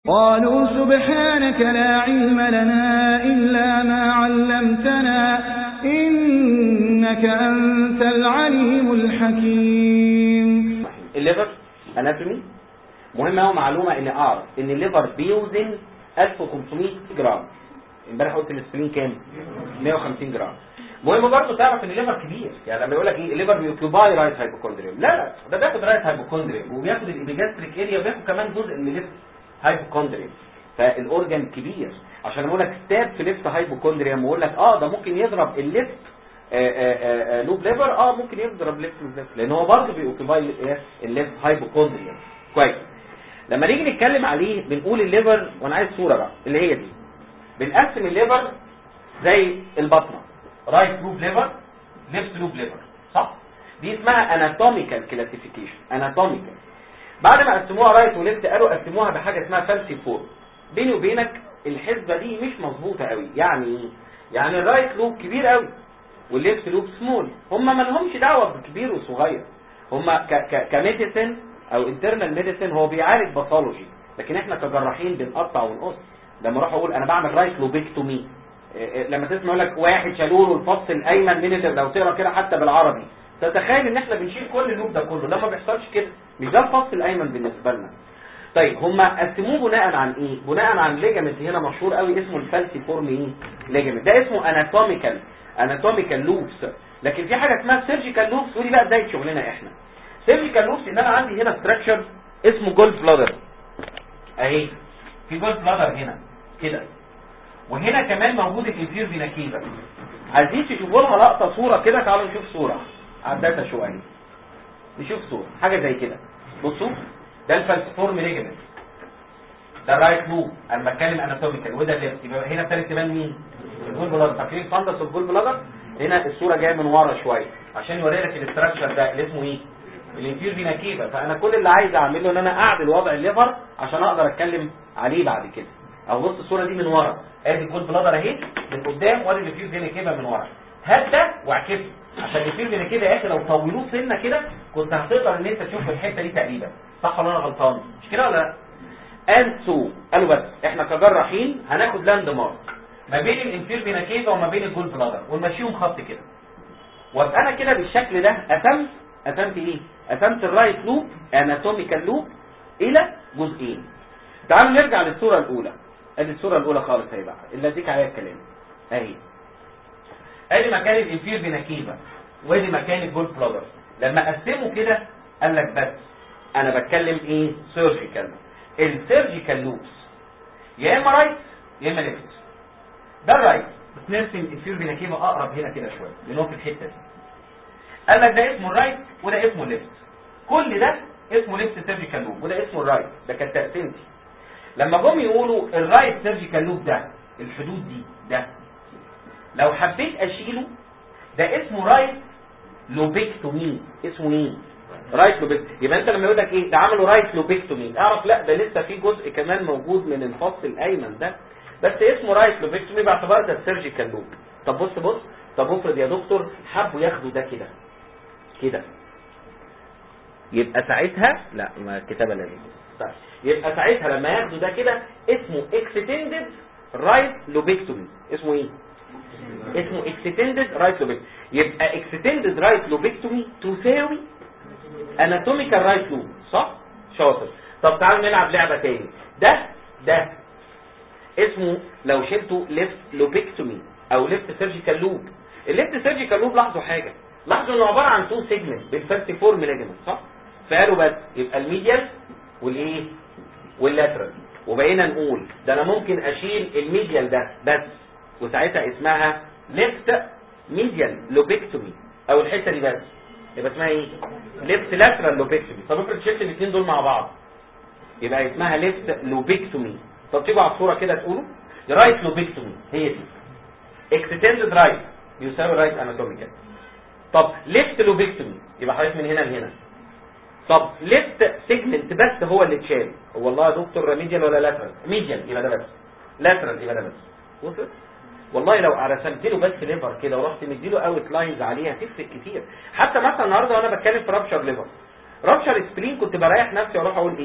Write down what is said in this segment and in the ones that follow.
قالوا سبحانك لا علم لنا إلا ما علمتنا إنك أنت العليم الحكيم الليفر اناتومي مهم قوي معلومه ان اعرف ان الليفر بيوزن 1500 جرام امبارح قلت الاسبرين كام 150 جرام مهم برضه تعرف ان الليفر كبير يعني لما يقول لك ايه الليفر بيوكيوباي رايت هايبوكوندريوم لا لا ده بياخد رايت هايبوكوندريوم وبياخد الابيجاستريك اريا وبياخد كمان جزء من الليفت هايبوكوندريوم فالاورجن كبير عشان اقول لك ستاب في ليفت هايبوكوندريوم واقول لك اه ده ممكن يضرب الليفت لوب ليفر اه ممكن يضرب ليفت لوب ليفر لان هو برضه بيوكيباي الليفت هايبوكوندريوم كويس لما نيجي نتكلم عليه بنقول الليفر وانا عايز صوره بقى اللي هي دي بنقسم الليفر زي البطنه رايت لوب ليفر ليفت لوب ليفر صح دي اسمها اناتوميكال كلاسيفيكيشن اناتوميكال بعد ما قسموها رايت وليفت قالوا قسموها بحاجه اسمها فالسي فور بيني وبينك الحسبه دي مش مظبوطه قوي يعني ايه يعني الرايت لوب كبير قوي والليفت لوب سمول هم ما لهمش دعوه بكبير وصغير هم كميديسن او انترنال ميديسن هو بيعالج باثولوجي لكن احنا كجراحين بنقطع ونقص لما اروح اقول انا بعمل رايت لوبيكتومي لما تسمع يقول لك واحد شالوا له الفص الايمن من لو تقرا كده حتى بالعربي تتخيل ان احنا بنشيل كل اللوب ده كله لما بيحصلش كده مش ده الفص الايمن بالنسبه لنا طيب هم قسموه بناء عن ايه بناء عن ليجامنت هنا مشهور قوي اسمه الفالسي فورم ايه ليجامنت ده اسمه اناتوميكال اناتوميكال لوبس لكن في حاجه اسمها سيرجيكال لوبس ودي بقى بدايه شغلنا احنا سيرجيكال لوبس ان انا عندي هنا ستراكشر اسمه جولد بلادر اهي في جولد بلادر هنا كده وهنا كمان موجود الانفير فينا كيفا عايزين تشوفوا لها لقطه صوره كده تعالوا نشوف صوره عدتها شويه نشوف صوره حاجه زي كده بصوا ده الفالسفورم ليجمنت ده الرايت لوب انا بتكلم اناتوميكال وده الليفت يبقى هنا ابتدت تبان مين الجول بلادر فاكرين فاندس الجول بلادر هنا الصوره جايه من ورا شويه عشان يوري لك الاستراكشر ده اللي اسمه ايه الانفير فينا كيفا فانا كل اللي عايز اعمله ان انا اعدل وضع الليفر عشان اقدر اتكلم عليه بعد كده او بص الصوره دي من ورا ادي الجول بلادر اهي من قدام وادي الانفير فينا كيفا من ورا هات ده واعكسه عشان الانفير فينا كيفا يا اخي لو طولوه سنه كده كنت هتقدر ان انت تشوف الحته دي تقريبا صح ولا انا غلطان مش كده ولا لا اند سو قالوا بس احنا كجراحين هناخد لاند مارك ما بين الانفير فينا كيفا وما بين الجول بلادر ونمشيهم خط كده وابقى انا كده بالشكل ده قسمت قسمت ايه قسمت الرايت لوب اناتوميكال لوب الى جزئين تعالوا نرجع للصوره الاولى ادي الصوره الاولى خالص اهي بقى اللي اديك عليها الكلام اهي ادي مكان الانفير فينا كيفا وادي مكان الجول بلادر لما قسموا كده قال لك بس انا بتكلم ايه سيرجيكال السيرجيكال لوبس يا اما رايت يا اما ليفت ده الرايت بس نرسم الانفير فينا كيفا اقرب هنا كده شويه لان هو في الحته دي قال لك ده اسمه الرايت وده اسمه الليفت كل ده اسمه ليفت سيرجيكال لوب وده اسمه الرايت ده كانت تقسيمتي لما جم يقولوا الرايت سيرجيكال لوب ده الحدود دي ده لو حبيت اشيله ده اسمه رايت لوبيكتومي اسمه ايه رايت لوبيكتومي يبقى انت لما يقول لك ايه ده عملوا رايت لوبيكتومي اعرف لا ده لسه في جزء كمان موجود من الفص الايمن ده بس اسمه رايت لوبيكتومي باعتبار ده السيرجيكال لوب طب بص بص طب افرض يا دكتور حبوا ياخدوا ده كده كده يبقى ساعتها لا ما الكتابه لازم يبقى ساعتها لما ياخدوا ده كده اسمه اكستندد رايت لوبيكتومي اسمه ايه اسمه اكستندد رايت لوبيكتومي يبقى اكستندد رايت لوبيكتومي تساوي اناتوميكال رايت لوب صح شاطر طب تعالوا نلعب لعبه تاني ده ده اسمه لو شلته ليفت لوبيكتومي او ليفت سيرجيكال لوب الليفت سيرجيكال لوب لاحظوا حاجه لاحظوا انه عباره عن تو سيجمنت بالفيرتي فورم ليجمنت صح فقالوا بس يبقى الميديال والايه واللاترال وبقينا نقول ده انا ممكن اشيل الميديال ده بس وساعتها اسمها ليفت ميديال لوبيكتومي او الحته دي بس يبقى اسمها ايه ليفت لاترال لوبيكتومي طب افرض شلت الاثنين دول مع بعض يبقى اسمها ليفت لوبيكتومي طب تيجوا على الصوره كده تقولوا رايت لوبيكتومي هي دي اكستندد رايت يساوي رايت اناتوميكال طب ليفت لوبيكتومي يبقى حضرتك من هنا لهنا طب ليفت سيجمنت بس هو اللي اتشال هو والله يا دكتور ميديال ولا لاترال ميديال يبقى ده بس لاترال يبقى ده بس وصل والله لو رسمت له بس ليفر كده ورحت مديله اوت لاينز عليها هتفرق كتير حتى مثلا النهارده وانا بتكلم في رابشر ليفر رابشر سبرين كنت بريح نفسي واروح اقول ايه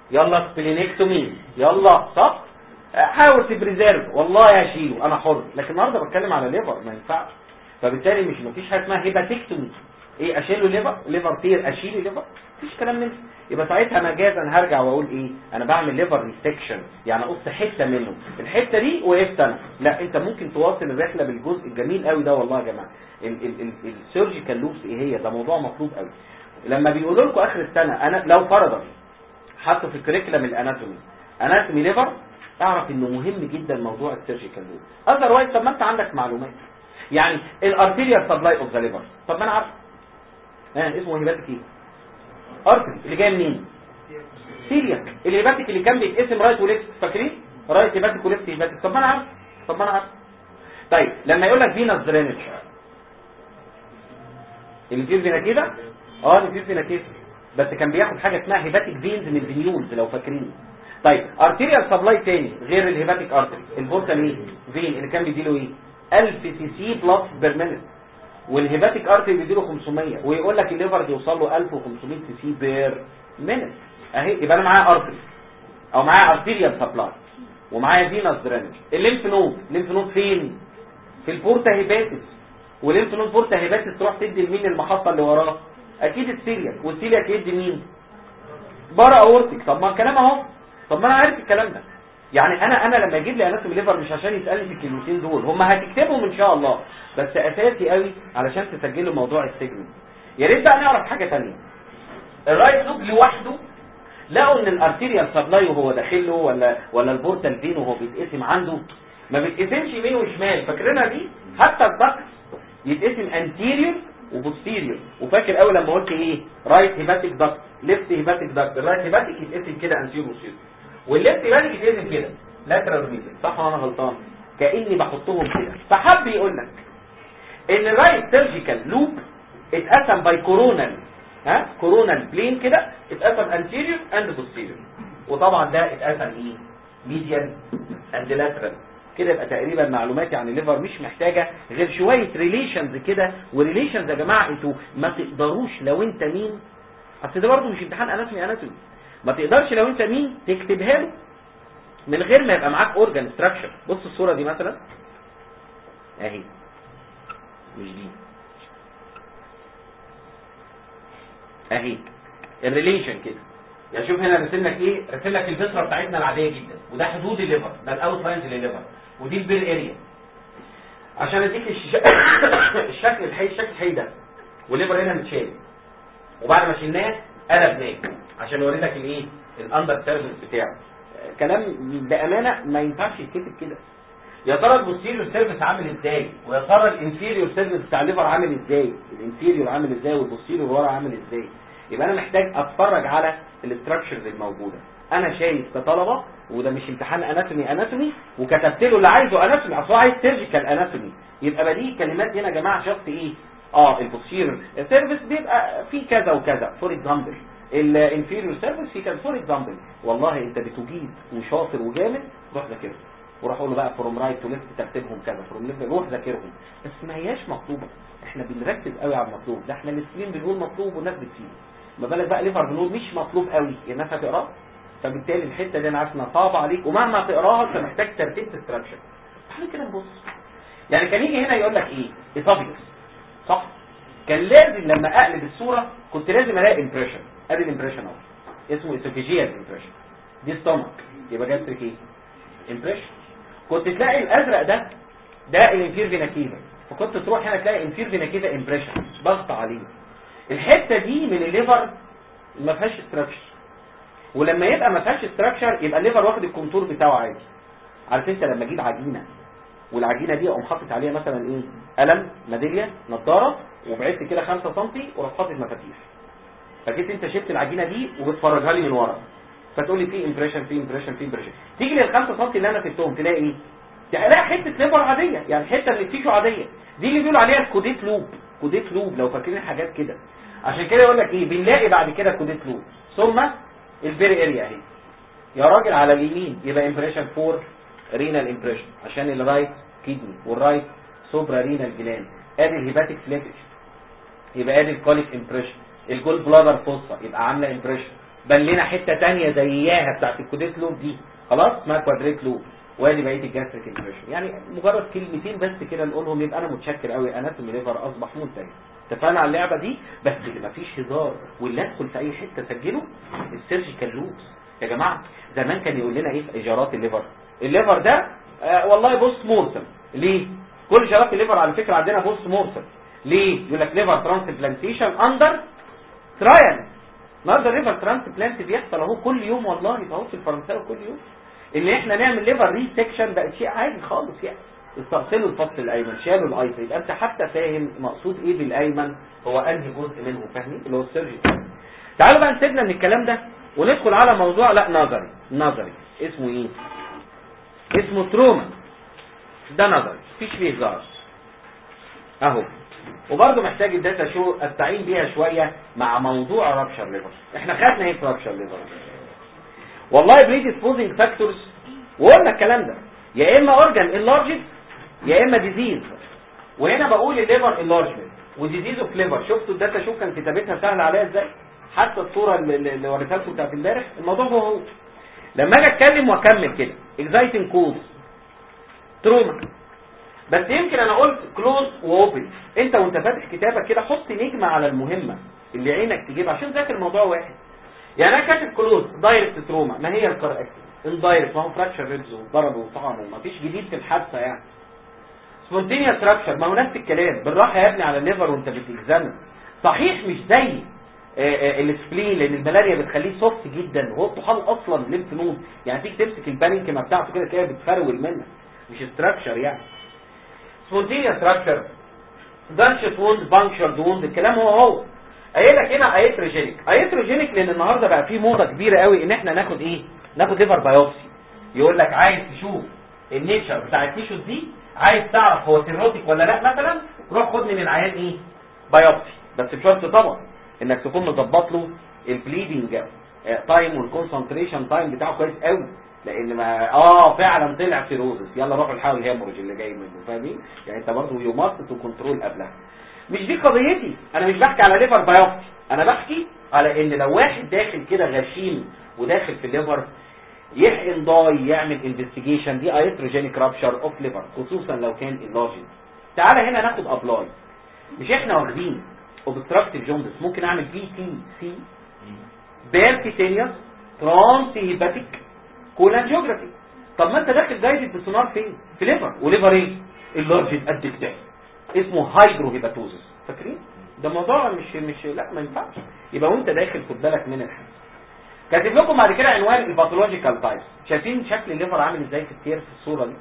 يلا سبلينكتومي يلا صح حاول تبريزيرف والله هشيله انا حر لكن النهارده بتكلم على ليفر ما ينفعش فبالتالي مش مفيش حاجه اسمها هيباتكتومي ايه اشيله ليفر ليفر تير اشيله ليفر مفيش كلام من ده يبقى ساعتها مجازا هرجع واقول ايه انا بعمل ليفر ريسكشن يعني اقص حته منه الحته دي وقفت انا لا انت ممكن تواصل الرحله بالجزء الجميل قوي ده والله يا جماعه السيرجيكال لوبس ايه هي ده موضوع مطلوب قوي لما بيقولوا لكم اخر السنه انا لو فرضا حطوا في الكريكولم الاناتومي اناتومي ليفر اعرف انه مهم جدا موضوع السيرجيكال لوب اذروايز طب ما انت عندك معلومات يعني الارتيريال سبلاي اوف ذا ليفر طب ما انا عارف ها اسمه هيباتيك ايه ارتري اللي جاي منين سيرياك الهيباتيك اللي كان بيتقسم رايت وليفت فاكرين رايت هيباتيك وليفت هيباتيك طب ما انا عارف طب ما انا عارف طيب لما يقول لك فينس درينج اللي فيه فينا كده اه اللي فيه فينا كده بس كان بياخد حاجه اسمها هيباتيك فينز من الفينيولز لو فاكرين طيب ارتيريال سبلاي تاني غير الهيباتيك ارتري البورتال ايه فين اللي كان بيديله ايه 1000 سي سي بلس بير مينيت والهيباتيك ارتري بيديله 500 ويقول لك الليفر بيوصل له 1500 سي سي بير مينيت اهي يبقى انا معايا ارتري او معايا ارتيريال سبلاي ومعايا فينس درينج الليمف نود الليمف نود فين في البورتا هيباتس والليمف نود بورتا هيباتس تروح تدي لمين المحطه اللي وراه اكيد السيلياك والسيلياك يدي مين بارا اورتيك طب ما الكلام اهو طب ما انا عارف الكلام ده يعني انا انا لما اجيب لي اناتومي ليفر مش عشان يسالني في الكلمتين دول هم هتكتبهم ان شاء الله بس اساسي قوي علشان تسجلوا موضوع السجن يا ريت بقى نعرف حاجه ثانيه الرايت لوب لوحده لقوا ان الارتيريال سبلاي وهو داخله ولا ولا البورتال فين وهو بيتقسم عنده ما بيتقسمش يمين وشمال فاكرينها دي حتى الضغط يتقسم انتيريور وبوستيريور وفاكر قوي لما قلت ايه رايت هيباتيك داكت ليفت هيباتيك داكت الرايت هيباتيك يتقسم كده انتيريور وبوستيريور والليفت هيباتيك يتقسم كده لاترال ميدل صح ولا انا غلطان كاني بحطهم كده فحب يقول لك ان الرايت سيرجيكال لوب اتقسم باي كورونال ها كورونال بلين كده اتقسم انتيريور اند بوستيريور وطبعا ده اتقسم ايه ميديال اند لاترال كده يبقى تقريبا معلوماتي عن الليفر مش محتاجه غير شويه ريليشنز كده وريليشنز يا جماعه انتوا ما تقدروش لو انت مين اصل ده برضه مش امتحان اناتومي اناتومي ما تقدرش لو انت مين تكتبها له من غير ما يبقى معاك اورجان ستراكشر بص الصوره دي مثلا اهي مش دي اهي الريليشن كده يعني شوف هنا رسم لك ايه رسم لك البصره بتاعتنا العاديه جدا وده حدود الليفر ده الاوت لاينز للليفر ودي البير اريا عشان اديك الش... الشكل الحي الشكل الحي ده والليفر هنا متشال وبعد ما شلناه قلبناه عشان اوري لك الايه الاندر سيرفيس بتاعه كلام بامانه ما ينفعش يتكتب كده يا ترى البوستيريور سيرفيس عامل ازاي ويا ترى الانفيريور سيرفيس بتاع الليفر عامل ازاي الانفيريور عامل ازاي والبوستيريور ورا عامل ازاي يبقى انا محتاج اتفرج على الاستراكشرز الموجوده انا شايف كطلبه وده مش امتحان اناتومي اناتومي وكتبت له اللي عايزه اناتومي اصل هو عايز سيرجيكال اناتومي يبقى بدي كلمات هنا يا جماعه شفت ايه اه البوستيريور سيرفيس بيبقى في كذا وكذا فور اكزامبل الانفيريور سيرفيس في كذا فور اكزامبل والله انت بتجيد وشاطر وجامد روح ذاكرهم وراح اقول له بقى فروم رايت تو ليفت ترتيبهم كذا فروم ليفت روح ذاكرهم بس ما هياش مطلوبه احنا بنركز قوي على المطلوب ده احنا الاثنين بنقول مطلوب والناس بتسيب ما بالك بقى ليفر بنقول مش مطلوب قوي الناس هتقراه فبالتالي الحته دي انا عارف انها صعبه عليك ومهما تقراها انت محتاج ترتيب ستراكشر تعالى كده نبص يعني كان يجي هنا يقول لك ايه ايطابيوس صح كان لازم لما اقلب الصوره كنت لازم الاقي امبريشن ادي الامبريشن اهو اسمه اسوفيجيال امبريشن دي ستومك يبقى جاستريك ايه امبريشن كنت تلاقي الازرق ده ده الانفير فينا كيفا فكنت تروح هنا تلاقي انفير فينا كيفا امبريشن ضغط عليه الحته دي من الليفر ما فيهاش ستراكشر ولما يبقى ما فيهاش ستراكشر يبقى الليفر واخد الكونتور بتاعه عادي عارف انت لما اجيب عجينه والعجينه دي اقوم حاطط عليها مثلا ايه قلم ميداليه نضاره وبعدت كده 5 سم وراح حاطط مفاتيح فجيت انت شفت العجينه دي وبتفرجها لي من ورا فتقول لي في امبريشن في امبريشن في امبريشن تيجي لل 5 سم اللي انا سبتهم تلاقي ايه تلاقي حته ليفر عاديه يعني حته من التيشو عاديه دي اللي بيقولوا عليها الكوديت لوب كوديت لوب لو فاكرين حاجات كده عشان كده يقول لك ايه بنلاقي بعد كده كوديت لوب ثم البيري اريا اهي يا راجل على اليمين يبقى امبريشن فور رينال امبريشن عشان الرايت كيدني والرايت سوبرا رينال جلاند ادي الهيباتيك فليكش يبقى ادي الكوليك امبريشن الجول بلادر فوسا يبقى عامله امبريشن بان لنا حته ثانيه زيها بتاعت الكوديت لوب دي خلاص اسمها كوادريت لوب وادي بقيه الجاستريك انفيرشن يعني مجرد كلمتين بس كده نقولهم يبقى انا متشكر قوي اناتومي ليفر اصبح منتهي اتفقنا على اللعبه دي بس مفيش هزار واللي ادخل في اي حته سجله السيرجيكال لوبس يا جماعه زمان كان يقول لنا ايه في ايجارات الليفر الليفر ده آه والله بص مورتم ليه كل ايجارات الليفر على فكره عندنا بص مورتم ليه يقول لك ليفر ترانسبلانتيشن اندر ترايل النهارده ليفر ترانسبلانت بيحصل اهو كل يوم والله اهو في الفرنساوي كل يوم ان احنا نعمل ليفر ريسكشن بقت شيء عادي خالص يعني استغسلوا الفصل الايمن شالوا الايسر يبقى انت حتى فاهم مقصود ايه بالايمن هو انهي جزء منه فاهمين اللي هو السيرجي تعالوا بقى نسيبنا من الكلام ده وندخل على موضوع لا نظري نظري اسمه ايه اسمه تروما ده نظري مفيش فيه هزار اهو وبرضه محتاج الداتا شو استعين بيها شويه مع موضوع رابشر ليفر احنا خدنا ايه في رابشر ليفر والله بريديسبوزنج فاكتورز وقلنا الكلام ده يا اما اورجان انلارجد يا اما ديزيز وهنا بقول الليفر انلارجمنت وديزيز اوف ليفر شفتوا الداتا شو كان كتابتها سهله عليا ازاي حتى الصوره اللي اللي وريتها لكم بتاعت امبارح الموضوع هو هو لما اجي اتكلم واكمل كده اكزايتنج كوز تروما بس يمكن انا قلت كلوز واوبن انت وانت فاتح كتابك كده حط نجمه على المهمه اللي عينك تجيبها عشان تذاكر الموضوع واحد يعني انا كاتب كلوز دايركت تروما ما هي القراءه اندايركت ما هو فراكشر ريبز وضرب وطعن وما فيش جديد في الحادثه يعني سبونتينيوس فراكشر ما هو نفس الكلام بالراحه يا ابني على الليفر وانت بتكزامن صحيح مش زي السبلين لان الملاريا بتخليه سوفت جدا وهو الطحال اصلا ليمف نود يعني تيجي تمسك البانينكما بتاعته كده تلاقيها بتفرول منك مش ستراكشر يعني سبونتينيوس ستراكشر دانشت ووند بانكشرد ووند الكلام هو هو قايل لك هنا ايتروجينيك ايتروجينيك لان النهارده بقى في موضه كبيره قوي ان احنا ناخد ايه ناخد ليفر بايوبسي يقول لك عايز تشوف النيتشر بتاع التيشوز دي عايز تعرف هو سيروتيك ولا لا مثلا روح خد من العيان ايه بايوبسي بس بشرط طبعا انك تكون مظبط له البليدنج تايم والكونسنتريشن تايم بتاعه كويس قوي لان ما اه فعلا طلع سيروزس يلا روحوا الحقوا الهيموريج اللي جاي منه فاهمين يعني انت برضه يو ماست تو كنترول قبلها مش دي قضيتي انا مش بحكي على ليفر بايوبسي انا بحكي على ان لو واحد داخل كده غشيم وداخل في الليفر يحقن ضاي يعمل انفستيجيشن دي ايتروجينيك رابشر اوف ليفر خصوصا لو كان انلارجن تعالى هنا ناخد ابلاي مش احنا واخدين اوبستراكتيف جوندس ممكن اعمل بي تي سي بيركيتينيوس ترانس هيباتيك كولانجيوجرافي طب ما انت داخل جايدد بسونار فين في ليفر وليفر ايه اللارجن قد كده اسمه هايدرو هيباتوزس فاكرين ده موضوع مش مش لا ما ينفعش يبقى وانت داخل خد بالك من الحاجه كاتب لكم بعد كده عنوان الباثولوجيكال تايبس شايفين شكل الليفر عامل ازاي في التير في الصوره دي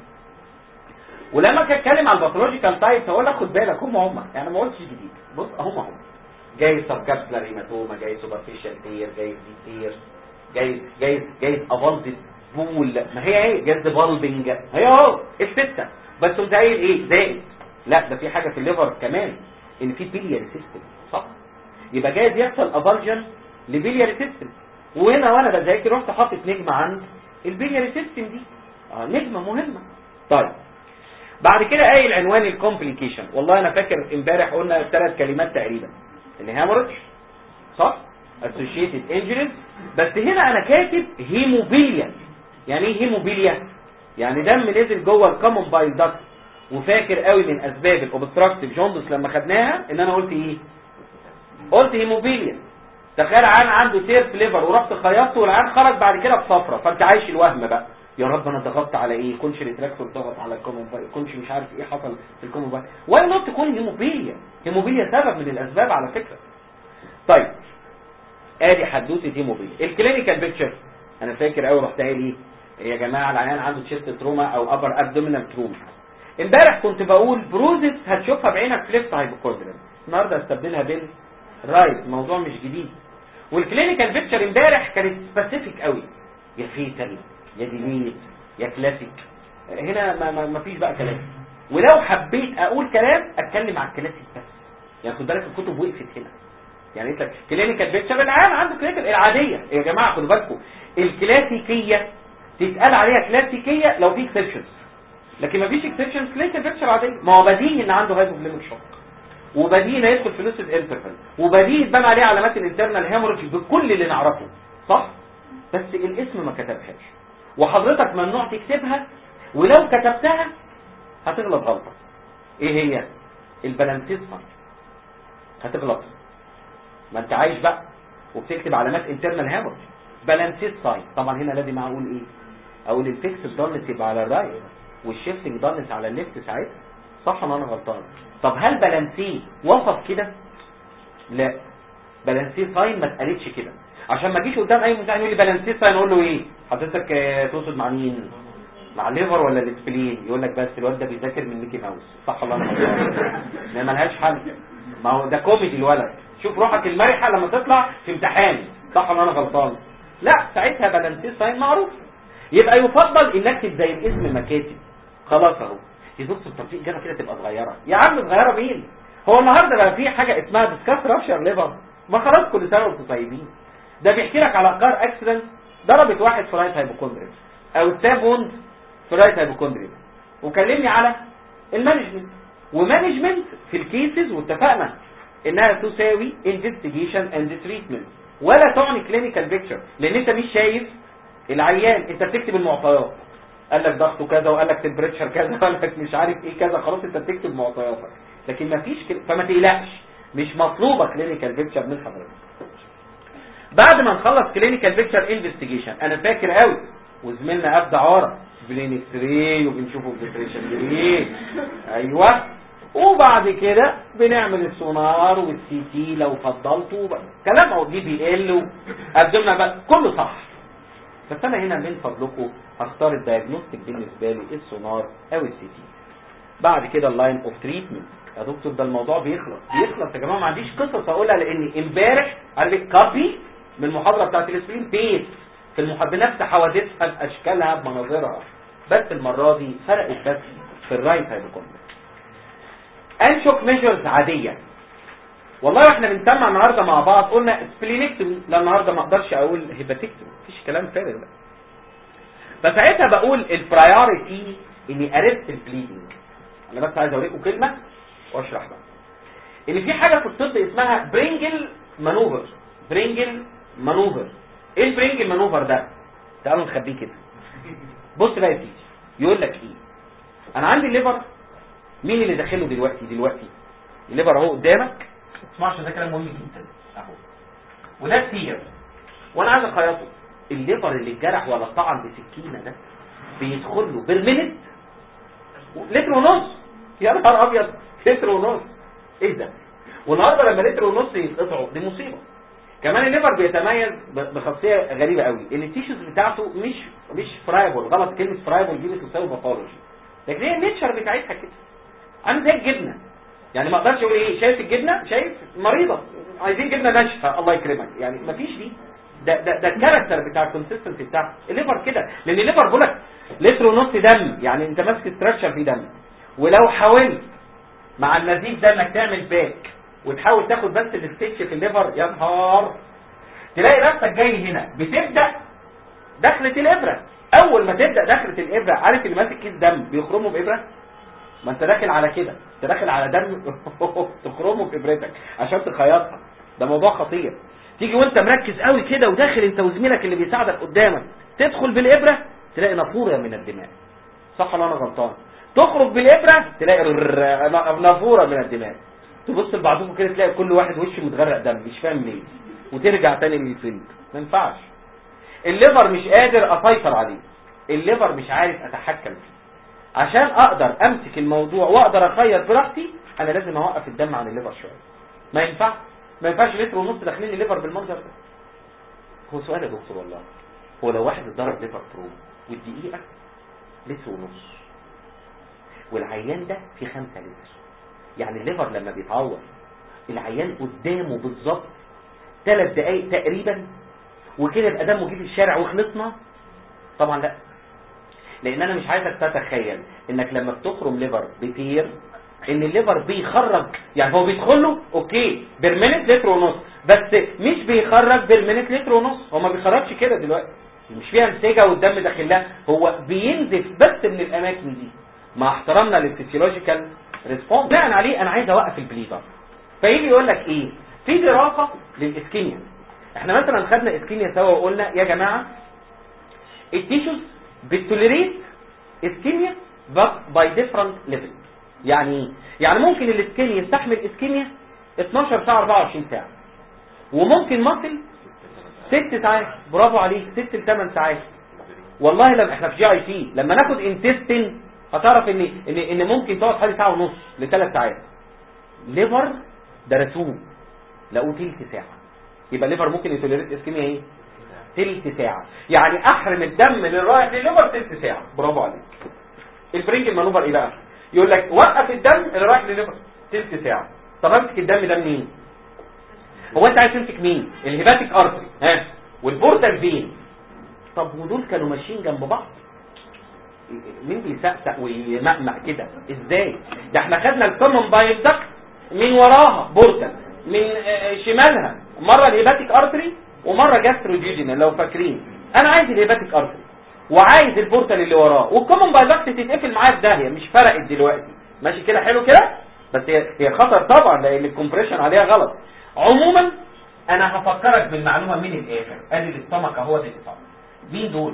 ولما اجي اتكلم على الباثولوجيكال تايبس هقول لك خد بالك هم هم يعني ما قلتش جديد بص هم هم جاي سبكابسلر هيماتوما جاي سوبرفيشال تير جاي دي تير جاي جاي جاي افالدد بول ما هي ايه جاز بالبنج هي اهو السته بس انت قايل ايه زائد لا ده في حاجه في الليفر كمان ان في بيلياري سيستم صح يبقى جايز يحصل افالجن لبيلياري سيستم وهنا وانا بذاكر رحت حاطط نجمه عند البيلياري سيستم دي اه نجمه مهمه طيب بعد كده قايل عنوان الكومبليكيشن والله انا فاكر امبارح قلنا ثلاث كلمات تقريبا الهامورج صح associated injuries بس هنا انا كاتب هيموبيليا يعني ايه هيموبيليا يعني دم نزل جوه الكومن بايل داكت وفاكر قوي من اسباب الاوبستراكتيف جوندس لما خدناها ان انا قلت ايه قلت هيموبيليا تخيل عيان عنده تير في ليفر ورحت خيطته والعيان خرج بعد كده بصفرة فانت عايش الوهم بقى يا رب انا ضغطت على ايه يكونش ريتراكتور ضغط على الكومن باي يكونش مش عارف ايه حصل في الكومن باي واي نوت تكون هيموبيليا هيموبيليا سبب من الاسباب على فكرة طيب ادي حدوته هيموبيليا الكلينيكال بيكتشر انا فاكر قوي رحت قايل ايه يا جماعه العيان عنده تشيست تروما او ابر ابدومينال تروما امبارح كنت بقول بروزس هتشوفها بعينك في ليفت هايبوكوندريم النهارده استبدلها بالرايت موضوع مش جديد والكلينيكال بيكتشر امبارح كانت سبيسيفيك قوي يا فيتال يا ديليت يا كلاسيك هنا ما, ما, ما فيش بقى كلام ولو حبيت اقول كلام اتكلم على الكلاسيك بس يعني خد بالك الكتب وقفت هنا يعني انت كلينيكال بيكتشر العام عنده كلينيكال العاديه يا جماعه خدوا بالكم الكلاسيكيه تتقال عليها كلاسيكيه لو في اكسبشنز لكن ما فيش اكسبشنز كلينيكال بيكتشر عاديه ما هو بديهي ان عنده هايبوفليميك شوك وبديهي انه يدخل في لوسيد انترفال وبديهي تبان عليه علامات الانترنال هيموريج بكل اللي نعرفه صح بس الاسم ما كتبهاش وحضرتك ممنوع تكتبها ولو كتبتها هتغلط غلطه ايه هي البلانتيز ساين هتغلط ما انت عايش بقى وبتكتب علامات انترنال هامر بالانسيس ساين طبعا هنا لازم اقول ايه اقول الفيكس دارنس يبقى على الرايت والشيفتنج دارنس على الليفت ساعتها صح ولا انا غلطان طب هل بالانسي وصف كده لا بالانسي ساين ما اتقالتش كده عشان ما اجيش قدام اي مذيع يقول لي بالانسي ساين اقول له ايه حضرتك آه، تقصد مع مين مع الليفر ولا الاسبلين يقول لك بس الواد ده بيذاكر من ميكي ماوس صح ولا انا غلطان ما ملهاش حل ما هو ده كوميدي الولد شوف روحك المرحه لما تطلع في امتحان صح ولا انا غلطان لا ساعتها بالانسي ساين معروف يبقى يفضل انك تكتب زي الاسم مكاتب خلاص اهو يا دكتور طب في اجابه كده تبقى صغيره يا عم صغيره مين هو النهارده بقى في حاجه اسمها ديسكاس رابشر ليفر ما خلاص كل سنه وانتم طيبين ده بيحكي لك على كار اكسيدنت ضربت واحد في رايت هايبوكوندريا او ستاب ووند في رايت هايبوكوندريا وكلمني على المانجمنت ومانجمنت في الكيسز واتفقنا انها تساوي انفستيجيشن اند تريتمنت ولا تعني كلينيكال بيكتشر لان انت مش شايف العيان انت بتكتب المعطيات قال لك ضغطه كذا وقال لك تمبريتشر كذا وقال لك مش عارف ايه كذا خلاص انت بتكتب معطياتك لكن ما فيش كل... فما تقلقش مش مطلوبه كلينيكال بيكتشر من حضرتك بعد ما نخلص كلينيكال بيكتشر انفستيجيشن انا فاكر قوي وزميلنا ابدا عاره بلين اكس راي وبنشوفه فيتريشن ايه ايوه وبعد كده بنعمل السونار والسي تي لو فضلته كلام او دي بي ال وقدمنا بقى كله صح بس انا هنا من فضلكم هختار الدايجنوستيك بالنسبه لي السونار او السي تي بعد كده اللاين اوف تريتمنت يا دكتور ده الموضوع بيخلص بيخلص يا جماعه ما عنديش قصص اقولها لان امبارح قال لي كابي من المحاضره بتاعت الاسبرين بيس في المحاضره بنفس حوادثها باشكالها بمناظرها بس المره دي فرقت بس في الرايت هايبوكوندريا انشوك ميجرز عاديه والله احنا بنسمع النهارده مع بعض قلنا سبلينكتومي لا النهارده ما اقدرش اقول هيباتكتومي مفيش كلام فارغ ده فساعتها بقول البرايورتي اني ارست البليدنج انا بس عايز اوريكم كلمه واشرح بقى ان في حاجه في الطب اسمها برينجل مانوفر برينجل مانوفر ايه البرينجل مانوفر ده تعالوا نخبيه كده بص بقى يا سيدي يقول لك ايه انا عندي الليفر مين اللي داخله دلوقتي دلوقتي الليفر اهو قدامك ما تسمعش ده كلام مهم جدا اهو وده كتير وانا عايز اخيطه الليفر اللي اتجرح ولا اتطعن بسكينه ده بيدخل له بالمنت لتر ونص يا نهار ابيض لتر ونص ايه ده والنهارده لما لتر ونص يتقطعوا دي مصيبه كمان الليفر بيتميز بخاصيه غريبه قوي ان التيشوز بتاعته مش مش فرايبل غلط كلمه فرايبل دي بتساوي باثولوجي لكن هي النيتشر بتاعتها كده عامل زي الجبنه يعني ما اقدرش اقول ايه شايف الجبنه شايف مريضه عايزين جبنه ناشفه الله يكرمك يعني ما فيش دي ده ده ده الكاركتر بتاع الكونسيستنسي بتاعه الليفر كده لان الليفر بقول لك لتر ونص دم يعني انت ماسك ستراكشر فيه دم ولو حاولت مع النزيف ده انك تعمل باك وتحاول تاخد بس الستيتش في الليفر يا نهار تلاقي نفسك جاي هنا بتبدا دخلة الابره اول ما تبدا دخلة الابره عارف اللي ماسك كيس دم بيخرمه بابره ما انت داخل على كده انت داخل على دم تخرمه بابرتك عشان تخيطها ده موضوع خطير تيجي وانت مركز قوي كده وداخل انت وزميلك اللي بيساعدك قدامك تدخل بالابره تلاقي نافوره من الدماء صح ولا انا غلطان تخرج بالابره تلاقي نافوره من الدماء تبص لبعضكم كده تلاقي كل واحد وشه متغرق دم مش فاهم ليه وترجع تاني للفيلم ما ينفعش الليفر مش قادر اسيطر عليه الليفر مش عارف اتحكم فيه عشان اقدر امسك الموضوع واقدر اخيط براحتي انا لازم اوقف الدم عن الليفر شويه ما ينفع ما ينفعش لتر ونص داخلين الليفر بالمنظر ده هو سؤال يا دكتور والله هو لو واحد اتضرب ليفر برو والدقيقه لتر ونص والعيان ده في خمسة لتر يعني الليفر لما بيتعور العيان قدامه بالظبط ثلاث دقايق تقريبا وكده يبقى دمه جه في الشارع وخلصنا طبعا لا لان انا مش عايزك تتخيل انك لما بتخرم ليفر بتير ان الليفر بيخرج يعني هو بيدخل له اوكي برمنت لتر ونص بس مش بيخرج برمنت لتر ونص هو ما بيخرجش كده دلوقتي مش فيها انسجه والدم داخل لها هو بينزف بس من الاماكن دي مع احترامنا للفسيولوجيكال ريسبونس بناء عليه انا عايز اوقف البليدر فيجي يقول لك ايه في دراسه للاسكيميا احنا مثلا خدنا اسكيميا سوا وقلنا يا جماعه التيشوز بتوليريت اسكيميا باي ديفرنت ليفل يعني ايه؟ يعني ممكن الاسكيميا يستحمل اسكيميا 12 ساعه 24 ساعه وممكن مصل 6 ساعات برافو عليك 6 ل 8 ساعات والله لما احنا في جي اي تي لما ناخد انتستين هتعرف ان ان ان ممكن تقعد حوالي ساعه ونص لثلاث ساعات ليفر درسوه لقوه تلت ساعه يبقى الليفر ممكن يتوليريت اسكيميا ايه تلت ساعه يعني احرم الدم اللي رايح للليفر تلت ساعه برافو عليك البرينج المانوفر ايه بقى يقول لك وقف الدم اللي رايح للليفر تلت ساعه طب امسك الدم ده منين هو انت عايز تمسك مين الهيباتيك ارتري ها والبورتال فين طب ودول كانوا ماشيين جنب بعض مين بيسقسق ويمقمق كده ازاي ده احنا خدنا الكومن بايل دكت من وراها بورتال من آه، شمالها مره الهيباتيك ارتري ومره جاستروجيجينال لو فاكرين انا عايز الهيباتيك ارتري وعايز البورتال اللي وراه والكومن بايل دكت تتقفل معايا في داهيه مش فرقت دلوقتي ماشي كده حلو كده بس هي هي خطر طبعا لان الكومبريشن عليها غلط عموما انا هفكرك بالمعلومه من الاخر ادي الاستمك اهو دي الاستمك مين دول